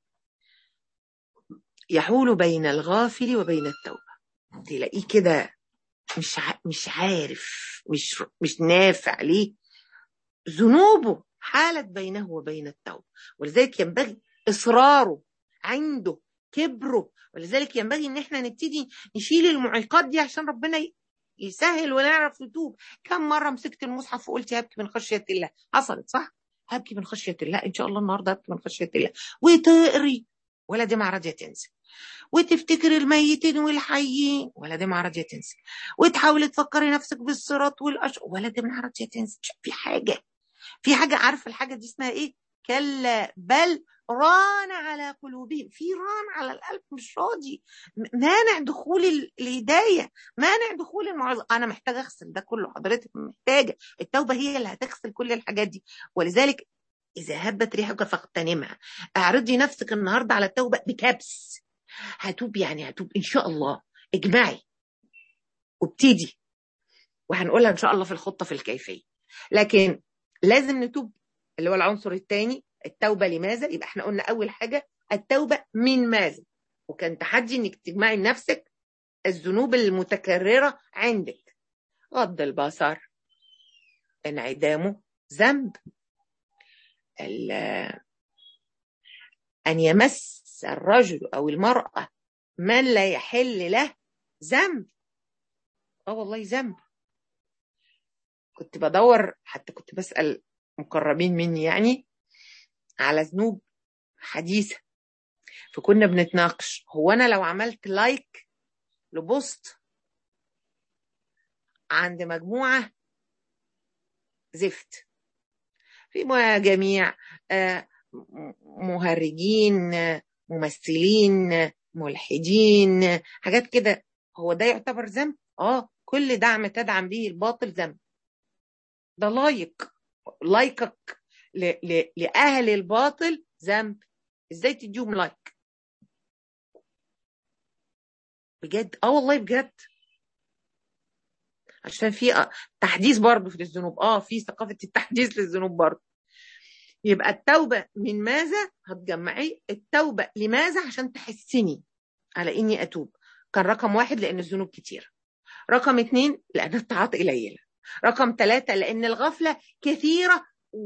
يحول بين الغافل وبين التوبة تلاقيه كده مش مش عارف مش مش نافع ليه ذنوبه حالت بينه وبين التوبة ولذلك ينبغي إصراره عنده كبره ولذلك ينبغي ان احنا نبتدي نشيل المعيقات دي عشان ربنا يسهل ونعرف نتوب كم مره مسكت المصحف وقلت هبكي من خشيه الله حصلت صح هبكي من خشيه الله ان شاء الله النهارده هبكي من خشيه الله وتقري ولا دمعة راضيه تنزل وتفتكري الميتين والحيين ولا دمعة راضيه تنزل وتحاولي تفكري نفسك بالصراط والأش ولا دمعة راضيه تنزل في حاجه في حاجه عارفه الحاجه دي اسمها ايه كلا بل ران على قلوبهم في ران على القلب مش راضي مانع دخول الهدايه مانع دخول المعظم انا محتاجه اغسل ده كله حضرتك محتاجه التوبه هي اللي هتغسل كل الحاجات دي ولذلك اذا هبت ريحك فاغتنمها اعرضي نفسك النهارده على التوبه بكبس هتوب يعني هتوب ان شاء الله اجمعي وابتدي وهنقولها ان شاء الله في الخطه في الكيفيه لكن لازم نتوب اللي هو العنصر الثاني التوبه لماذا يبقى احنا قلنا اول حاجه التوبه من ماذا وكان تحدي انك تجمعي لنفسك الذنوب المتكرره عندك غض البصر انعدامه ذنب ان يمس الرجل او المراه من لا يحل له ذنب اه والله ذنب كنت بدور حتى كنت بسال مقربين مني يعني على ذنوب حديثة فكنا بنتناقش هو أنا لو عملت لايك لبوست عند مجموعة زفت في جميع مهرجين ممثلين ملحدين حاجات كده هو ده يعتبر ذنب اه كل دعم تدعم به الباطل ذنب ده لايك لايكك ل... ل... لأهل الباطل ذنب ازاي تديهم لايك بجد اه والله بجد عشان في تحديث برضه في الذنوب اه في ثقافة التحديث للذنوب برضه يبقى التوبة من ماذا هتجمعي التوبة لماذا عشان تحسني على اني اتوب كان رقم واحد لان الذنوب كتير رقم اتنين لان الطاعات قليلة رقم ثلاثة لان الغفلة كثيرة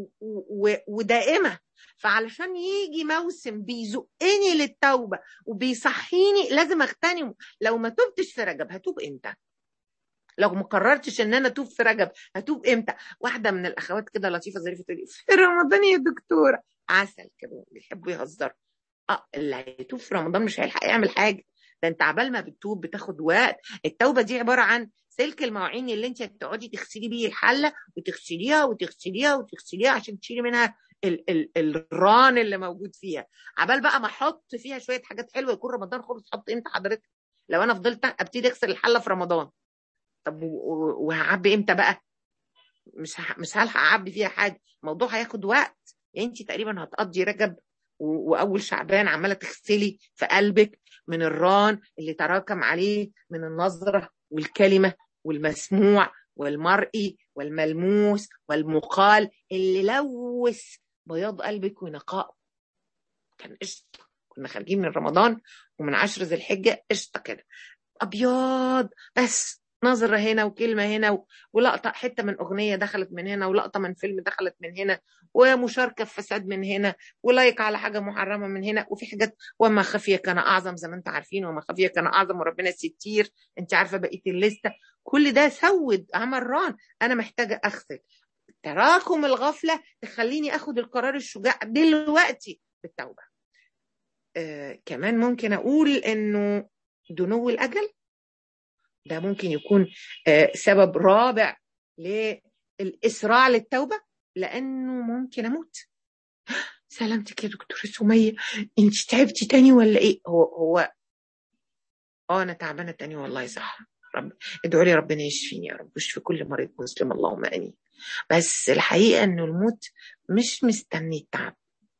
ودائمه فعلشان يجي موسم بيزقني للتوبه وبيصحيني لازم اغتنمه لو ما تبتش في رجب هتوب امتى لو ما قررتش ان انا اتوب في رجب هتوب امتى واحده من الاخوات كده لطيفه ظريفه تقول في رمضان يا دكتوره عسل كده بيحبوا يهزروا اه اللي هيتوب في رمضان مش هيلحق يعمل حاجه ده انت عبال ما بتتوب بتاخد وقت التوبه دي عباره عن سلك المواعين اللي انت تقعدي تغسلي بيه الحله وتغسليها وتغسليها وتغسليها عشان تشيلي منها ال ال الران اللي موجود فيها عبال بقى ما احط فيها شويه حاجات حلوه يكون رمضان خلص حط امتى حضرتك لو انا فضلت ابتدي اغسل الحله في رمضان طب وهعبي امتى بقى مش مش هلحق اعبي فيها حاجه الموضوع هياخد وقت يعني انت تقريبا هتقضي رجب واول شعبان عماله تغسلي في قلبك من الران اللي تراكم عليه من النظره والكلمه والمسموع والمرئي والملموس والمقال اللي لوث بياض قلبك ونقائه كان قشطه كنا خارجين من رمضان ومن عشر ذي الحجه قشطه كده ابيض بس نظرة هنا وكلمة هنا ولقطة حتة من أغنية دخلت من هنا ولقطة من فيلم دخلت من هنا ومشاركة في فساد من هنا ولايك على حاجة محرمة من هنا وفي حاجات وما خفية كان أعظم زي ما أنت عارفين وما خفية كان أعظم وربنا ستير أنت عارفة بقية الليستة كل ده سود عمل ران أنا محتاجة أغسل تراكم الغفلة تخليني أخد القرار الشجاع دلوقتي بالتوبة آه كمان ممكن أقول إنه دنو الأجل ده ممكن يكون سبب رابع للإسراع للتوبة لأنه ممكن أموت سلامتك يا دكتورة سمية انت تعبتي تاني ولا ايه هو هو اه انا تعبانة تاني والله صح رب ادعوا لي ربنا يشفيني يا رب ويشفي كل مريض مسلم اللهم امين بس الحقيقة انه الموت مش مستني التعب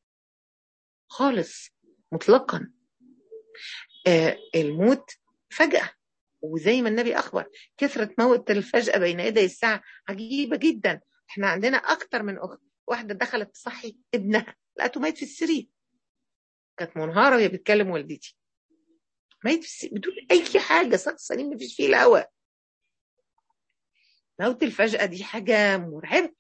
خالص مطلقا آه الموت فجأة وزي ما النبي أخبر كثرة موت الفجأة بين يدي الساعة عجيبة جدا احنا عندنا أكتر من أخت واحدة دخلت تصحي ابنها لقته ميت في السرير كانت منهارة وهي بتكلم والدتي ميت في السرير بدون أي حاجة صح سليم مفيش فيه الهواء موت الفجأة دي حاجة مرعبة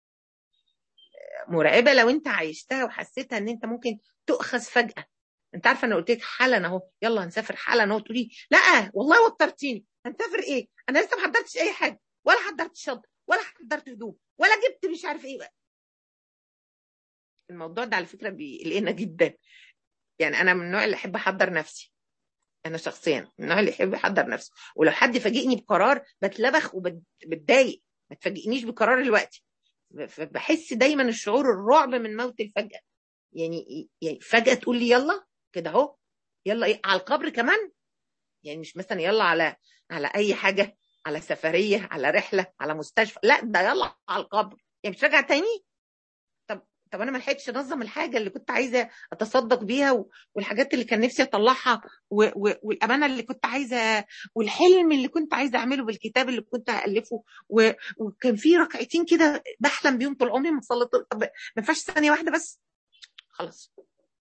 مرعبة لو انت عايشتها وحسيتها ان انت ممكن تؤخذ فجأة انت عارفه انا قلت لك حالا اهو يلا هنسافر حالا اهو تقولي لا والله وترتيني هنسافر ايه انا لسه ما حضرتش اي حاجه ولا حضرت شنطه ولا حضرت هدوم ولا جبت مش عارف ايه بقى. الموضوع ده على فكره بيقلقنا جدا يعني انا من النوع اللي احب احضر نفسي انا شخصيا من النوع اللي يحب يحضر نفسه ولو حد فاجئني بقرار بتلبخ وبتضايق ما تفاجئنيش بقرار دلوقتي بحس دايما الشعور الرعب من موت الفجأة يعني يعني فجاه تقول لي يلا كده اهو يلا ايه على القبر كمان يعني مش مثلا يلا على على اي حاجه على سفريه على رحله على مستشفى لا ده يلا على القبر يعني مش راجع تاني طب طب انا ما لحقتش انظم الحاجه اللي كنت عايزه اتصدق بيها و... والحاجات اللي كان نفسي اطلعها و... و... والامانه اللي كنت عايزه والحلم اللي كنت عايزه اعمله بالكتاب اللي كنت هالفه و... وكان في ركعتين كده بحلم بيهم طول عمري ما صليت طب ما ينفعش ثانيه واحده بس خلاص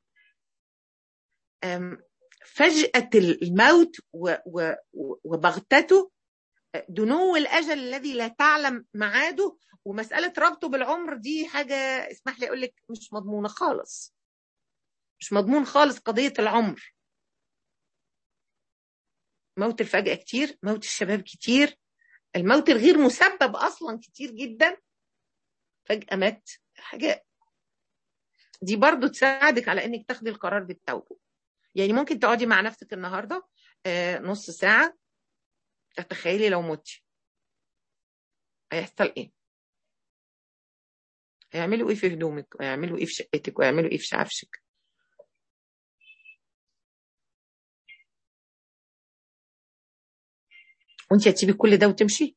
أم... فجأة الموت و... و... وبغتته دنو الأجل الذي لا تعلم معاده ومسألة ربطه بالعمر دي حاجة اسمح لي أقول لك مش مضمونة خالص مش مضمون خالص قضية العمر موت الفجأة كتير موت الشباب كتير الموت الغير مسبب أصلا كتير جدا فجأة مات حاجة دي برضو تساعدك على انك تاخدي القرار بالتوبة يعني ممكن تقعدي مع نفسك النهاردة آه نص ساعة تتخيلي لو متي هيحصل ايه هيعملوا ايه في هدومك ويعملوا ايه في شقتك ويعملوا ايه في شعفشك وانت هتسيبي كل ده وتمشي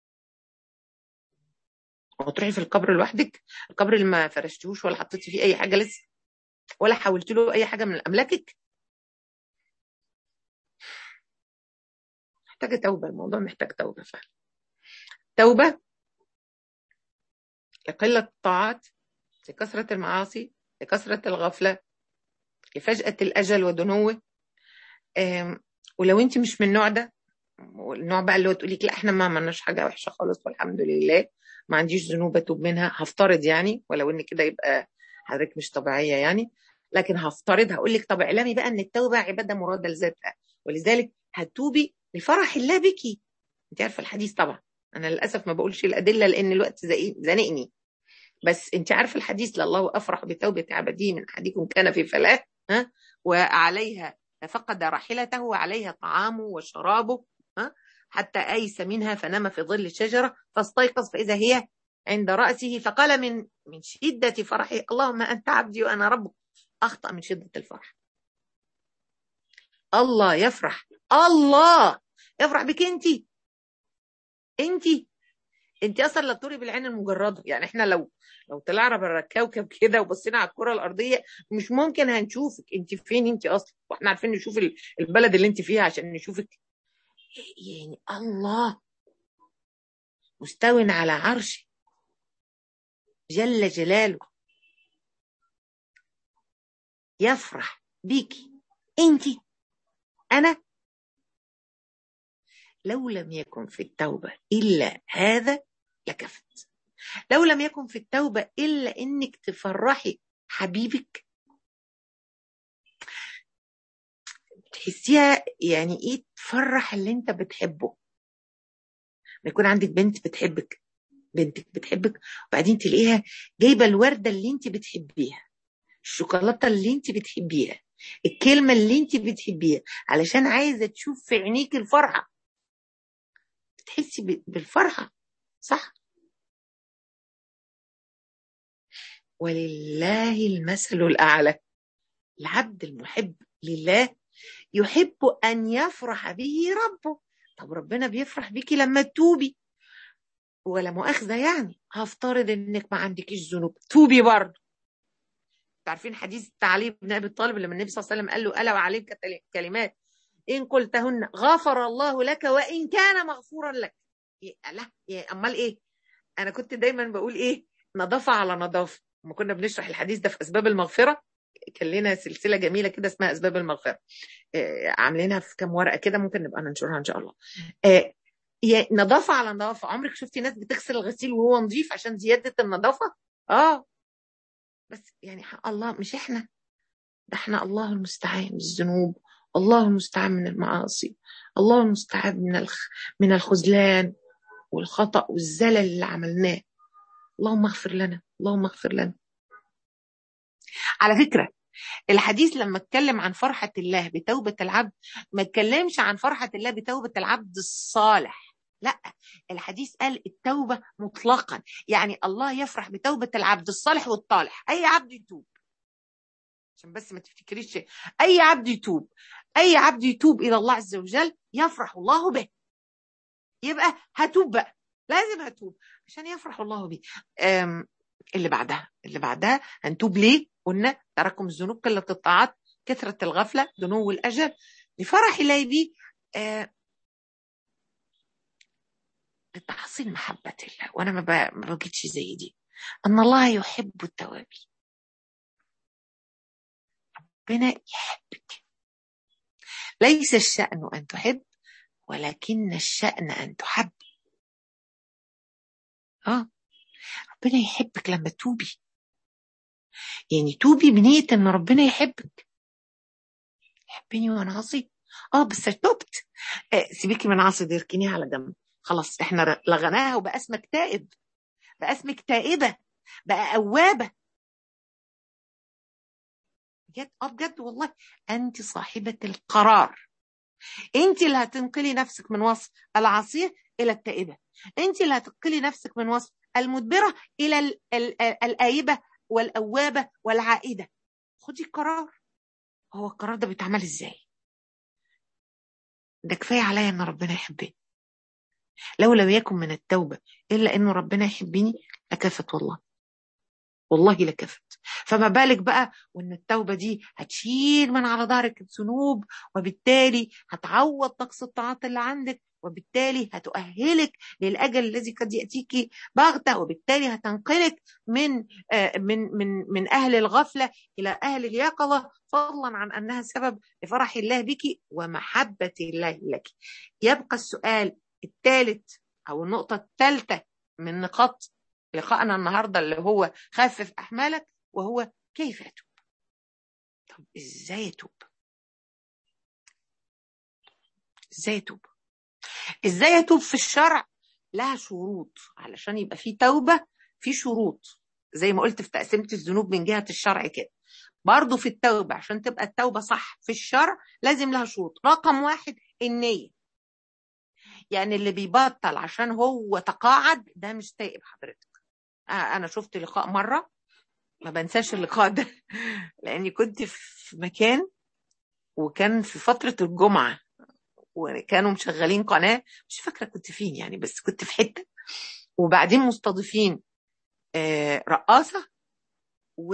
وتروحي في القبر لوحدك القبر اللي ما فرشتوش ولا حطيتي فيه اي حاجه لسه ولا حولت له اي حاجه من املاكك محتاجه توبه الموضوع محتاج توبه فعلا توبه لقله الطاعات لكثره المعاصي لكثره الغفله لفجاه الاجل ودنوه ولو انت مش من النوع ده النوع بقى اللي هو تقول لك لا احنا ما عملناش حاجه وحشه خالص والحمد لله ما عنديش ذنوب اتوب منها هفترض يعني ولو ان كده يبقى حضرتك مش طبيعيه يعني لكن هفترض هقول لك طب اعلمي بقى ان التوبه عباده مراده لذاتها ولذلك هتوبي لفرح الله بك انت عارفه الحديث طبعا انا للاسف ما بقولش الادله لان الوقت زنقني بس انت عارفه الحديث لله افرح بتوبه عبده من احدكم كان في فلاه ها وعليها فقد راحلته وعليها طعامه وشرابه ها حتى أيس منها فنام في ظل الشجرة فاستيقظ فإذا هي عند رأسه فقال من من شدة فرحه اللهم أنت عبدي وأنا ربك أخطأ من شدة الفرح الله يفرح الله يفرح بك أنت أنت أنت أصلا لا تري بالعين المجردة يعني إحنا لو لو طلعنا بره الكوكب كده وبصينا على الكرة الأرضية مش ممكن هنشوفك أنت فين أنت أصلا وإحنا عارفين نشوف البلد اللي أنت فيها عشان نشوفك يعني الله مستو على عرشه جل جلاله يفرح بيكي انت انا لو لم يكن في التوبه الا هذا لكفت لو لم يكن في التوبه الا انك تفرحي حبيبك تحسيها يعني ايه تفرح اللي انت بتحبه ما يكون عندك بنت بتحبك بنتك بتحبك وبعدين تلاقيها جايبه الورده اللي انت بتحبيها الشوكولاته اللي انت بتحبيها الكلمه اللي انت بتحبيها علشان عايزه تشوف في عينيك الفرحه بتحسي بالفرحه صح ولله المثل الاعلى العبد المحب لله يحب أن يفرح به ربه طب ربنا بيفرح بيكي لما تتوبي ولا مؤاخذة يعني هفترض انك ما عندكيش ذنوب توبي برضه عارفين حديث علي بن ابي طالب لما النبي صلى الله عليه وسلم قال له الا وعليك كلمات ان قلتهن غفر الله لك وان كان مغفورا لك لا امال ايه انا كنت دايما بقول ايه نظافه على نظافه لما كنا بنشرح الحديث ده في اسباب المغفره كان لنا سلسله جميله كده اسمها اسباب المغفره آه عاملينها في كام ورقه كده ممكن نبقى ننشرها ان شاء الله آه نظافه على نظافه عمرك شفتي ناس بتغسل الغسيل وهو نظيف عشان زياده النظافه اه بس يعني حق الله مش احنا ده احنا الله المستعان من الذنوب الله المستعان من المعاصي الله المستعان من الخ... من الخذلان والخطا والزلل اللي عملناه اللهم اغفر لنا اللهم اغفر لنا على فكره الحديث لما اتكلم عن فرحة الله بتوبة العبد ما اتكلمش عن فرحة الله بتوبة العبد الصالح لا الحديث قال التوبة مطلقا يعني الله يفرح بتوبة العبد الصالح والطالح أي عبد يتوب عشان بس ما تفتكريش اي عبد يتوب اي عبد يتوب الى الله عز وجل يفرح الله به يبقى هتوب بقى لازم هتوب عشان يفرح الله بي اللي بعدها اللي بعدها هنتوب ليه قلنا تراكم الذنوب قله الطاعات كثره الغفله دنو الاجل لفرح الله بيه آه لتحصيل محبه الله وانا ما بجدش زي دي ان الله يحب التوابين ربنا يحبك ليس الشأن أن تحب ولكن الشأن أن تحب اه ربنا يحبك لما توبي يعني توبي بنية ان ربنا يحبك يحبني وانا عصي اه بس تبت آه سيبيكي من عصي دي اركنيها على جنب خلاص احنا لغناها وبقى اسمك تائب بقى اسمك تائبة بقى أوابة بجد اه بجد والله انت صاحبة القرار انت اللي هتنقلي نفسك من وصف العصية الى التائبة انت اللي هتنقلي نفسك من وصف المدبرة الى ال ال الآيبة والأوابة والعائدة خدي القرار هو القرار ده بيتعمل ازاي ده كفاية عليا ان ربنا يحبني لو لم يكن من التوبة إلا أنه ربنا يحبني لكفت والله والله لكفت فما بالك بقى وان التوبه دي هتشيل من على ظهرك الذنوب وبالتالي هتعوض نقص الطاعات اللي عندك وبالتالي هتؤهلك للاجل الذي قد ياتيك بغته وبالتالي هتنقلك من من من من اهل الغفله الى اهل اليقظه فضلا عن انها سبب لفرح الله بك ومحبه الله لك. يبقى السؤال الثالث او النقطه الثالثه من نقاط لقائنا النهارده اللي هو خفف احمالك وهو كيف اتوب طب ازاي اتوب ازاي اتوب ازاي اتوب في الشرع لها شروط علشان يبقى في توبه في شروط زي ما قلت في تقسيمه الذنوب من جهه الشرع كده برضه في التوبه عشان تبقى التوبه صح في الشرع لازم لها شروط رقم واحد النيه يعني اللي بيبطل عشان هو تقاعد ده مش تائب حضرتك انا شفت لقاء مره ما بنساش اللقاء ده لاني كنت في مكان وكان في فتره الجمعه وكانوا مشغلين قناه مش فاكره كنت فين يعني بس كنت في حته وبعدين مستضيفين رقاصه و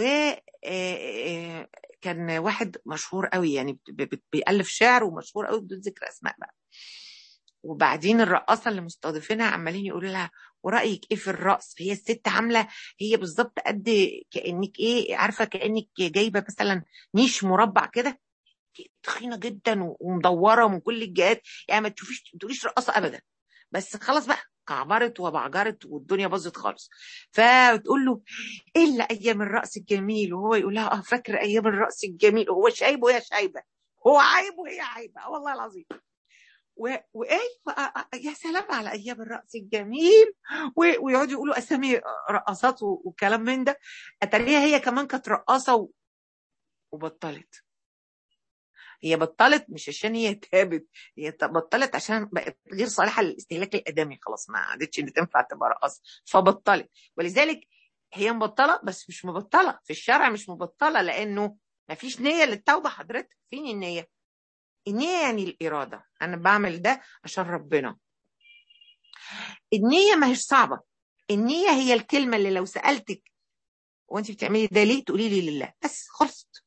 كان واحد مشهور قوي يعني بيألف شعر ومشهور قوي بدون ذكر اسماء بقى وبعدين الرقاصه اللي مستضيفينها عمالين يقولوا لها ورايك ايه في الرقص هي الست عامله هي بالظبط قد كانك ايه عارفه كانك جايبه مثلا نيش مربع كده تخينه جدا ومدوره من كل الجهات يعني ما تشوفيش ما تقوليش رقاصه ابدا بس خلاص بقى كعبرت وبعجرت والدنيا باظت خالص فتقول له الا ايام الرقص الجميل وهو يقول لها اه فاكره ايام الرقص الجميل وهو شايب وهي شايبه هو عايب وهي عايبه والله العظيم وايه يا سلام على ايام الرقص الجميل ويقعدوا يقولوا اسامي رقصات وكلام من ده اتاريها هي كمان كانت رقاصه و... وبطلت هي بطلت مش عشان هي تابت هي بطلت عشان بقت غير صالحه للاستهلاك الادمي خلاص ما عادتش ان تنفع تبقى رقاصه فبطلت ولذلك هي مبطله بس مش مبطله في الشرع مش مبطله لانه ما فيش نيه للتوبه حضرتك فين النيه النية يعني الإرادة أنا بعمل ده عشان ربنا النية ما هيش صعبة النية هي الكلمة اللي لو سألتك وانت بتعملي ده ليه تقولي لي لله بس خلصت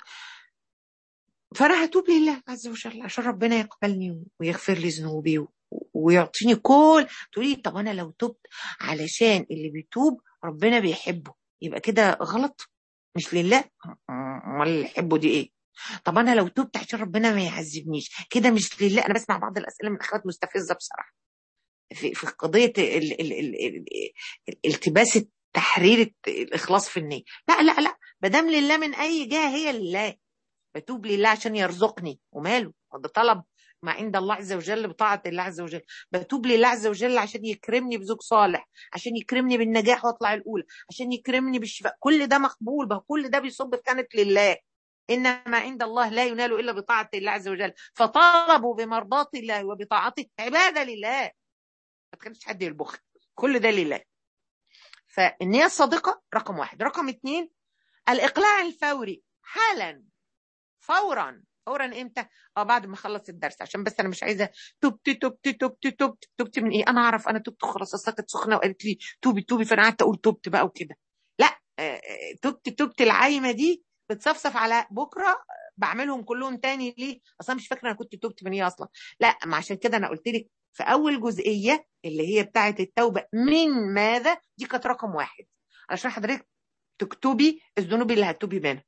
فانا هتوب لله عز وجل عشان ربنا يقبلني ويغفر لي ذنوبي ويعطيني كل تقولي طب انا لو تبت علشان اللي بيتوب ربنا بيحبه يبقى كده غلط مش لله امال اللي يحبه دي ايه طب انا لو تبت عشان ربنا ما يعذبنيش كده مش لله انا بسمع بعض الاسئله من اخوات مستفزه بصراحه في في قضيه ال ال ال ال التباس تحرير الاخلاص في النيه لا لا لا ما دام لله من اي جهه هي لله بتوب لله عشان يرزقني وماله ده طلب ما عند الله عز وجل بطاعة الله عز وجل بتوب لله عز وجل عشان يكرمني بزوج صالح عشان يكرمني بالنجاح واطلع الأولى عشان يكرمني بالشفاء كل ده مقبول بقى كل ده بيصب في كانت لله إنما عند الله لا ينال إلا بطاعة الله عز وجل فطالبوا بمرضاة الله وبطاعته عبادة لله ما تخليش حد يلبخ كل ده لله فالنية الصادقة رقم واحد رقم اثنين الإقلاع الفوري حالا فورا فورا امتى اه بعد ما اخلص الدرس عشان بس انا مش عايزه تبت تبت تبت تبت تبت من ايه انا اعرف انا تبت خلاص اصلا كانت سخنه وقالت لي توبي توبي فانا قعدت اقول تبت بقى وكده لا تبت تبت العايمه دي بتصفصف على بكره بعملهم كلهم تاني ليه اصلا مش فاكره انا كنت تبت من ايه اصلا لا ما عشان كده انا قلت لك في اول جزئيه اللي هي بتاعه التوبه من ماذا دي كانت رقم واحد علشان حضرتك تكتبي الذنوب اللي هتتوبي منها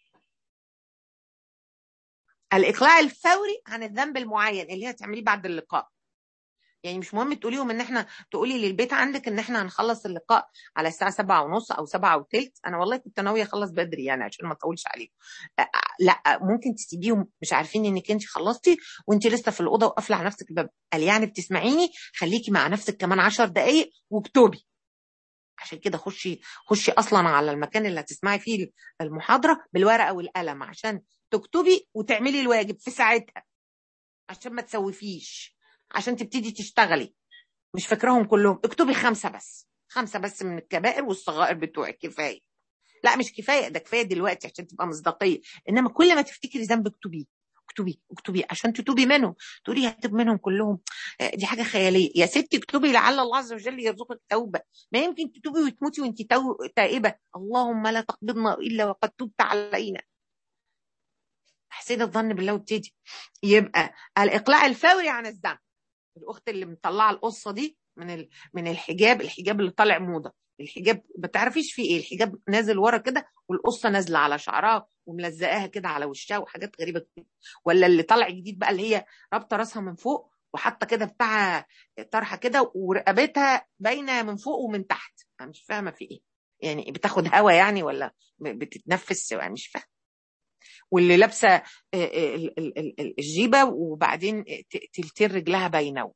الاقلاع الفوري عن الذنب المعين اللي هي تعمليه بعد اللقاء يعني مش مهم تقوليهم ان احنا تقولي للبيت عندك ان احنا هنخلص اللقاء على الساعه سبعة ونص او سبعة وثلث انا والله كنت ناويه اخلص بدري يعني عشان ما اطولش عليكم لا ممكن تسيبيهم مش عارفين انك انت خلصتي وانت لسه في الاوضه وقافله على نفسك الباب قال يعني بتسمعيني خليكي مع نفسك كمان عشر دقائق واكتبي عشان كده خشي خشي اصلا على المكان اللي هتسمعي فيه المحاضره بالورقه والقلم عشان تكتبي وتعملي الواجب في ساعتها عشان ما تسوفيش عشان تبتدي تشتغلي مش فاكراهم كلهم اكتبي خمسه بس خمسه بس من الكبائر والصغائر بتوعك كفايه لا مش كفايه ده كفايه دلوقتي عشان تبقى مصداقيه انما كل ما تفتكري ذنب اكتبيه اكتبي اكتبي عشان تتوبي منهم تقولي هكتب منهم كلهم دي حاجه خياليه يا ستي اكتبي لعل الله عز وجل يرزقك توبه ما يمكن تتوبي وتموتي وانت تائبه اللهم لا تقبضنا الا وقد تبت علينا حسين الظن بالله وابتدي يبقى الاقلاع الفوري عن الذنب الاخت اللي مطلعه القصه دي من من الحجاب الحجاب اللي طالع موضه الحجاب ما تعرفيش فيه ايه الحجاب نازل ورا كده والقصه نازله على شعرها وملزقاها كده على وشها وحاجات غريبه كده ولا اللي طالع جديد بقى اللي هي رابطه راسها من فوق وحاطه كده بتاع طرحه كده ورقبتها باينه من فوق ومن تحت انا مش فاهمه في ايه يعني بتاخد هوا يعني ولا بتتنفس يعني مش فاهمه واللي لابسه الجيبه وبعدين تلتين رجلها باينه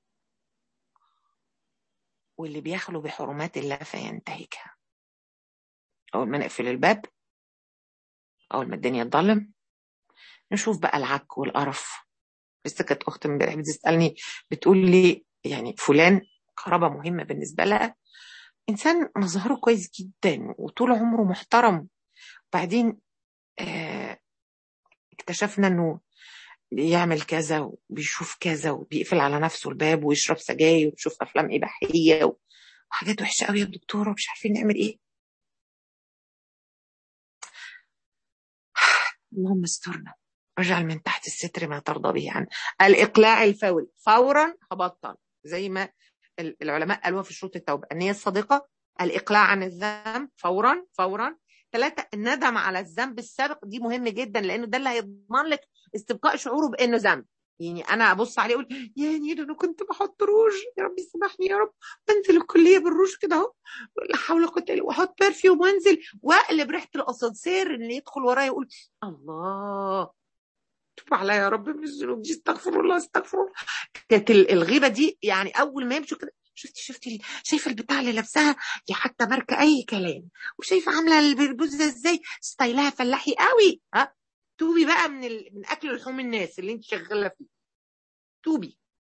واللي بيخلو بحرمات الله فينتهكها اول ما نقفل الباب اول ما الدنيا تضلم نشوف بقى العك والقرف لسه كانت اخت امبارح بتسالني بتقول لي يعني فلان قرابه مهمه بالنسبه لها انسان مظهره كويس جدا وطول عمره محترم وبعدين آه اكتشفنا انه بيعمل كذا وبيشوف كذا وبيقفل على نفسه الباب ويشرب سجاير ويشوف افلام اباحيه وحاجات وحشه قوي يا دكتوره ومش عارفين نعمل ايه اللهم استرنا واجعل من تحت الستر ما ترضى به عنه الاقلاع الفوري فورا هبطل زي ما العلماء قالوها في شروط التوبه النيه الصادقه الاقلاع عن الذنب فورا فورا ثلاثة الندم على الذنب السابق دي مهم جدا لأنه ده اللي هيضمن لك استبقاء شعوره بأنه ذنب يعني أنا أبص عليه أقول يا نيل أنا كنت بحط روج يا رب يسامحني يا رب بنزل الكلية بالروج كده أهو لا حول ولا قوة إلا وأحط برفيوم وأنزل وأقلب ريحة الأسانسير اللي يدخل ورايا يقول الله توب عليا يا رب من الذنوب دي استغفر الله استغفر الله كانت الغيبة دي يعني أول ما يمشوا كده شفتي شفتي شايفه البتاع اللي لابساها دي حتى ماركه اي كلام وشايفه عامله البلبوزه ازاي ستايلها فلاحي قوي ها توبي بقى من ال... من اكل لحوم الناس اللي انت شغاله فيه توبي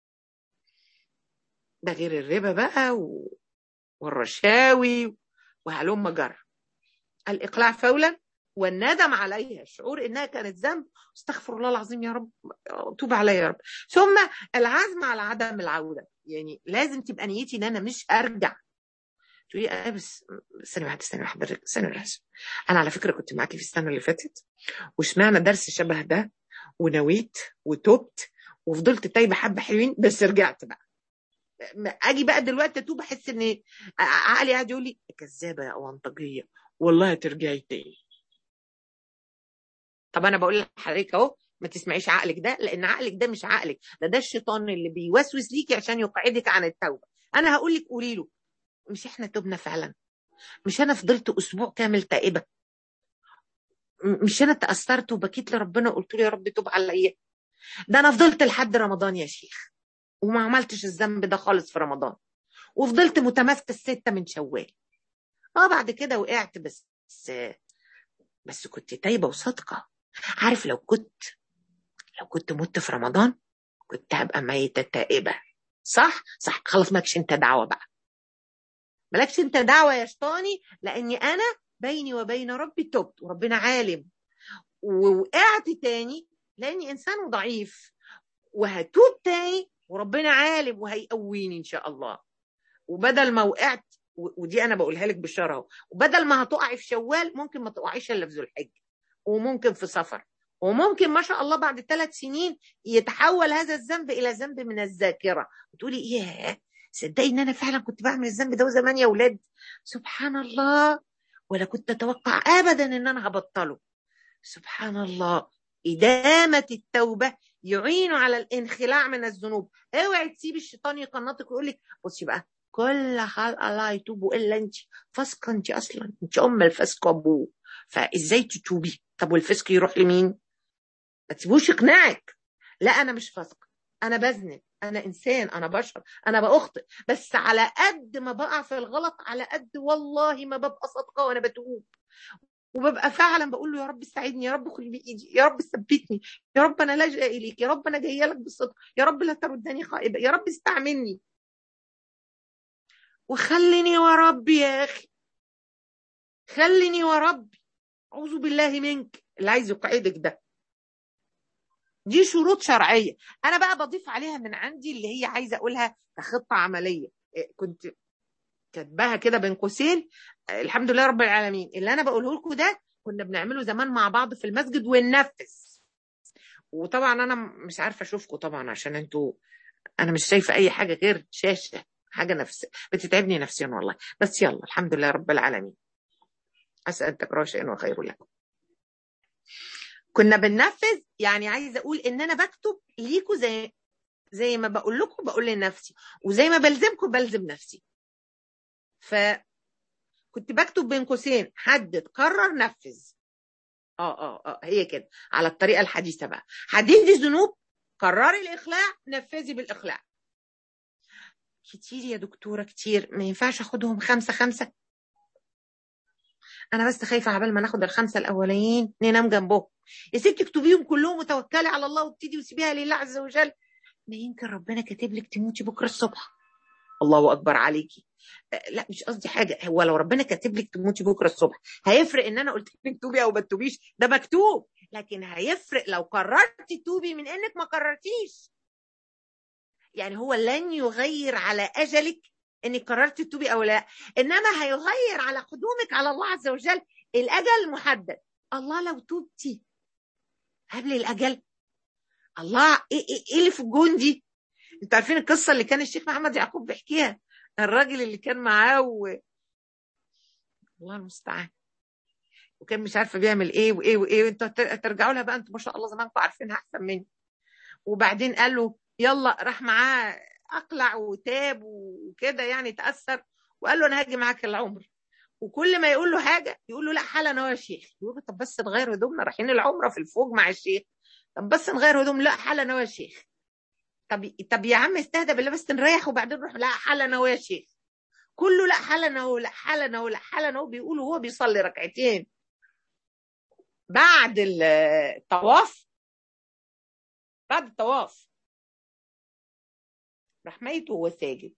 ده غير الربا بقى و... والرشاوي وهلم جر الاقلاع فولا والندم عليها الشعور انها كانت ذنب استغفر الله العظيم يا رب توب عليا يا رب ثم العزم على عدم العوده يعني لازم تبقى نيتي ان انا مش ارجع تقولي اه بس ثانيه واحده ثانيه واحده ثانيه واحده انا على فكره كنت معاكي في السنه اللي فاتت وسمعنا درس شبه ده ونويت وتوبت وفضلت تايبه حبه حلوين بس رجعت بقى اجي بقى دلوقتي اتوب احس ان عقلي قاعد يقول لي كذابه يا اونطجيه والله هترجعي تاني طب انا بقول لحضرتك اهو ما تسمعيش عقلك ده لان عقلك ده مش عقلك ده ده الشيطان اللي بيوسوس ليكي عشان يقعدك عن التوبه انا هقول لك قولي له مش احنا تبنا فعلا مش انا فضلت اسبوع كامل تائبه مش انا تاثرت وبكيت لربنا وقلت له يا رب توب عليا ده انا فضلت لحد رمضان يا شيخ وما عملتش الذنب ده خالص في رمضان وفضلت متماسكه السته من شوال اه بعد كده وقعت بس بس كنت تايبه وصادقه عارف لو كنت لو كنت مت في رمضان كنت هبقى ميتة تائبة صح؟ صح خلاص مالكش انت دعوة بقى مالكش انت دعوة يا شيطاني لاني انا بيني وبين ربي تبت وربنا عالم ووقعت تاني لاني انسان ضعيف وهتوب تاني وربنا عالم وهيقويني ان شاء الله وبدل ما وقعت ودي انا بقولها لك بالشرع اهو وبدل ما هتقعي في شوال ممكن ما تقعيش الا في ذو الحجه وممكن في سفر وممكن ما شاء الله بعد ثلاث سنين يتحول هذا الذنب الى ذنب من الذاكره وتقولي ياه صدقي ان انا فعلا كنت بعمل الذنب ده وزمان يا ولاد سبحان الله ولا كنت اتوقع ابدا ان انا هبطله سبحان الله إدامة التوبة يعين على الانخلاع من الذنوب اوعي تسيب الشيطان يقنطك ويقول لك بصي بقى كل خلق الله يتوبوا الا انت فاسقه انت اصلا انت ام الفسق ابوه فازاي تتوبي طب والفسق يروح لمين ما تسيبوش يقنعك لا انا مش فاسق انا بذنب انا انسان انا بشر انا باخطئ بس على قد ما بقع في الغلط على قد والله ما ببقى صادقه وانا بتوب وببقى فعلا بقول له يا رب ساعدني يا رب خذ بايدي يا رب ثبتني يا رب انا لجأ اليك يا رب انا جايه لك بالصدق يا رب لا تردني خائبه يا رب استعملني وخلني وربي يا اخي خلني وربي اعوذ بالله منك اللي عايز يقعدك ده دي شروط شرعيه انا بقى بضيف عليها من عندي اللي هي عايزه اقولها كخطه عمليه كنت كاتباها كده بين قوسين الحمد لله رب العالمين اللي انا بقوله لكم ده كنا بنعمله زمان مع بعض في المسجد وننفذ وطبعا انا مش عارفه اشوفكم طبعا عشان انتوا انا مش شايفه اي حاجه غير شاشه حاجه نفس بتتعبني نفسيا والله بس يلا الحمد لله رب العالمين اسال تكرار شيء وخير لكم كنا بننفذ يعني عايزه اقول ان انا بكتب ليكم زي زي ما بقول لكم بقول لنفسي وزي ما بلزمكم بلزم نفسي ف كنت بكتب بين قوسين حدد قرر نفذ اه اه اه هي كده على الطريقه الحديثه بقى حددي الذنوب قرري الاخلاع نفذي بالاخلاع كتير يا دكتوره كتير ما ينفعش اخدهم خمسه خمسه انا بس خايفه عبال ما ناخد الخمسه الاولانيين ننام جنبهم يا ستي اكتبيهم كلهم وتوكلي على الله وابتدي وسيبيها لله عز وجل ما يمكن ربنا كاتب لك تموتي بكره الصبح الله اكبر عليكي لا مش قصدي حاجه هو لو ربنا كاتب لك تموتي بكره الصبح هيفرق ان انا قلت لك توبي او ما تتوبيش ده مكتوب لكن هيفرق لو قررتي توبي من انك ما قررتيش يعني هو لن يغير على اجلك انك قررت تتوبي او لا انما هيغير على قدومك على الله عز وجل الاجل المحدد الله لو توبتي قبل الاجل الله ايه, إيه, إيه اللي في الجون دي انتوا عارفين القصه اللي كان الشيخ محمد يعقوب بيحكيها الراجل اللي كان معاه و... الله المستعان وكان مش عارفه بيعمل ايه وايه وايه وانتوا ترجعوا لها بقى انتوا ما شاء الله زمانكم عارفينها احسن مني وبعدين قال له يلا راح معاه اقلع وتاب وكده يعني تاثر وقال له انا هاجي معاك العمر وكل ما يقول له حاجه يقول له لا حالا انا يا شيخ يقول له طب بس نغير هدومنا رايحين العمره في الفوق مع الشيخ طب بس نغير هدوم لا حالا انا يا شيخ طب طب يا عم استهدى بالله بس نريح وبعدين نروح لا حالا انا يا شيخ كله لا حالا انا لا حالا انا لا حالا انا بيقول وهو بيصلي ركعتين بعد الطواف بعد الطواف راح ميت وهو ساجد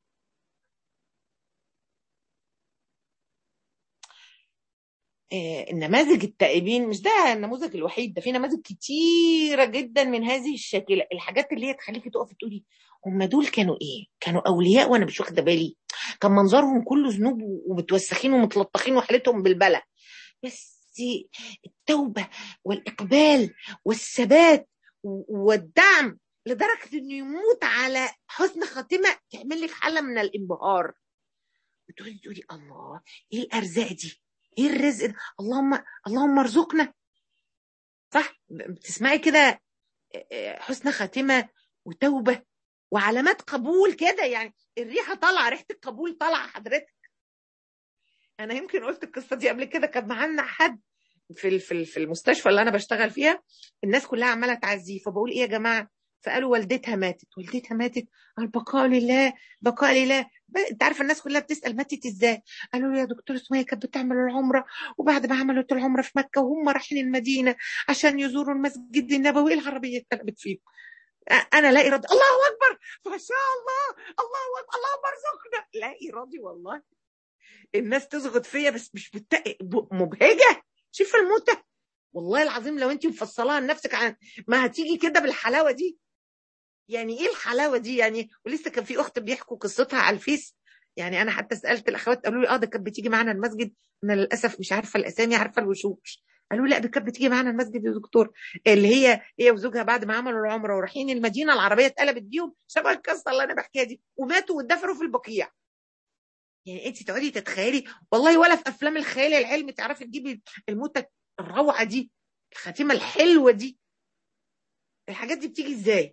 النماذج التائبين مش ده النموذج الوحيد ده في نماذج كتيره جدا من هذه الشاكله الحاجات اللي هي تخليكي تقفي تقولي هم دول كانوا ايه كانوا اولياء وانا مش واخده بالي كان منظرهم كله ذنوب ومتوسخين ومتلطخين وحالتهم بالبلة بس التوبه والاقبال والثبات والدعم لدرجه انه يموت على حسن خاتمه تعمل لك حاله من الانبهار بتقولي تقولي الله ايه الارزاق دي ايه الرزق ده اللهم اللهم ارزقنا صح بتسمعي كده حسن خاتمه وتوبه وعلامات قبول كده يعني الريحه طالعه ريحه القبول طالعه حضرتك انا يمكن قلت القصه دي قبل كده كان معانا حد في في في المستشفى اللي انا بشتغل فيها الناس كلها عماله تعزيه فبقول ايه يا جماعه فقالوا والدتها ماتت والدتها ماتت البقاء لله بقاء لله انت عارفه الناس كلها بتسال ماتت ازاي قالوا له يا دكتور سميه كانت بتعمل العمره وبعد ما عملت العمره في مكه وهم رايحين المدينه عشان يزوروا المسجد النبوي العربيه اتقلبت فيهم انا لا ارادي الله اكبر ما شاء الله الله اكبر اللهم ارزقنا لا ارادي والله الناس تزغط فيا بس مش بتق... مبهجه شوف الموتة والله العظيم لو انت مفصلاها لنفسك عن ما هتيجي كده بالحلاوه دي يعني ايه الحلاوه دي يعني ولسه كان في اخت بيحكوا قصتها على الفيس يعني انا حتى سالت الاخوات قالوا لي اه ده كانت بتيجي معانا المسجد انا للاسف مش عارفه الاسامي عارفه الوشوش قالوا لا ده كانت بتيجي معانا المسجد يا دكتور اللي هي هي وزوجها بعد ما عملوا العمره ورايحين المدينه العربيه اتقلبت بيهم شبه القصه اللي انا بحكيها دي وماتوا واتدفنوا في البقيع يعني انت تقعدي تتخيلي والله ولا في افلام الخيال العلمي تعرفي تجيبي الموتة الروعه دي الخاتمه الحلوه دي الحاجات دي بتيجي ازاي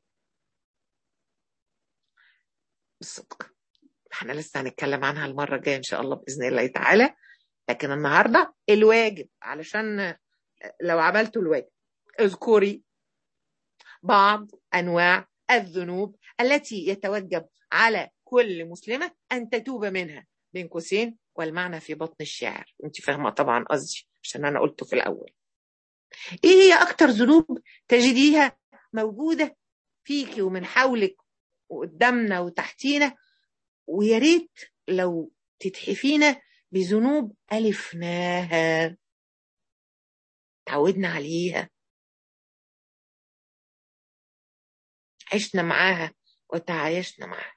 بالصدق احنا لسه هنتكلم عنها المره الجايه ان شاء الله باذن الله تعالى لكن النهارده الواجب علشان لو عملتوا الواجب اذكري بعض انواع الذنوب التي يتوجب على كل مسلمه ان تتوب منها بين قوسين والمعنى في بطن الشعر انت فاهمه طبعا قصدي عشان انا قلته في الاول ايه هي اكتر ذنوب تجديها موجوده فيكي ومن حولك وقدامنا وتحتينا ويا ريت لو تتحفينا بذنوب ألفناها تعودنا عليها عشنا معاها وتعايشنا معاها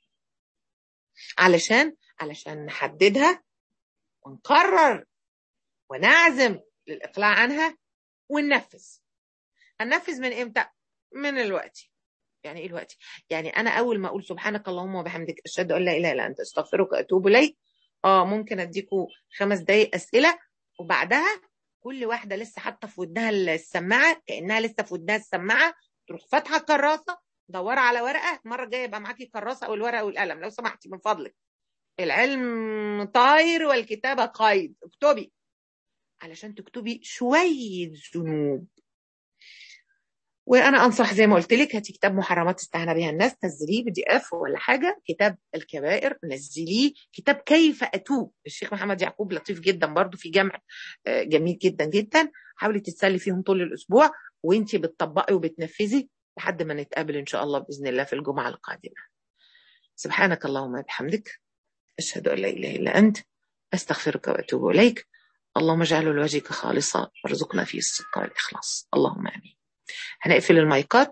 علشان علشان نحددها ونقرر ونعزم للإقلاع عنها وننفذ هننفذ من إمتى؟ من الوقت يعني ايه الوقت؟ يعني انا اول ما اقول سبحانك اللهم وبحمدك اشهد ان لا اله الا انت استغفرك واتوب اليك اه ممكن اديكوا خمس دقايق اسئله وبعدها كل واحده لسه حاطه في ودنها السماعه كانها لسه في ودنها السماعه تروح فاتحه الكراسه دورة على ورقه المره الجايه يبقى معاكي الكراسه او الورقه والقلم لو سمحتي من فضلك العلم طاير والكتابه قيد اكتبي علشان تكتبي شويه ذنوب وانا انصح زي ما قلت لك هاتي كتاب محرمات استهانه بها الناس نزليه بي دي اف ولا حاجه كتاب الكبائر نزليه كتاب كيف اتوب الشيخ محمد يعقوب لطيف جدا برضو في جمع جميل جدا جدا حاولي تتسلي فيهم طول الاسبوع وانت بتطبقي وبتنفذي لحد ما نتقابل ان شاء الله باذن الله في الجمعه القادمه سبحانك اللهم وبحمدك اشهد ان لا اله الا انت استغفرك واتوب اليك اللهم اجعله لوجهك خالصا وارزقنا فيه الصدق والاخلاص اللهم امين هنقفل المايكات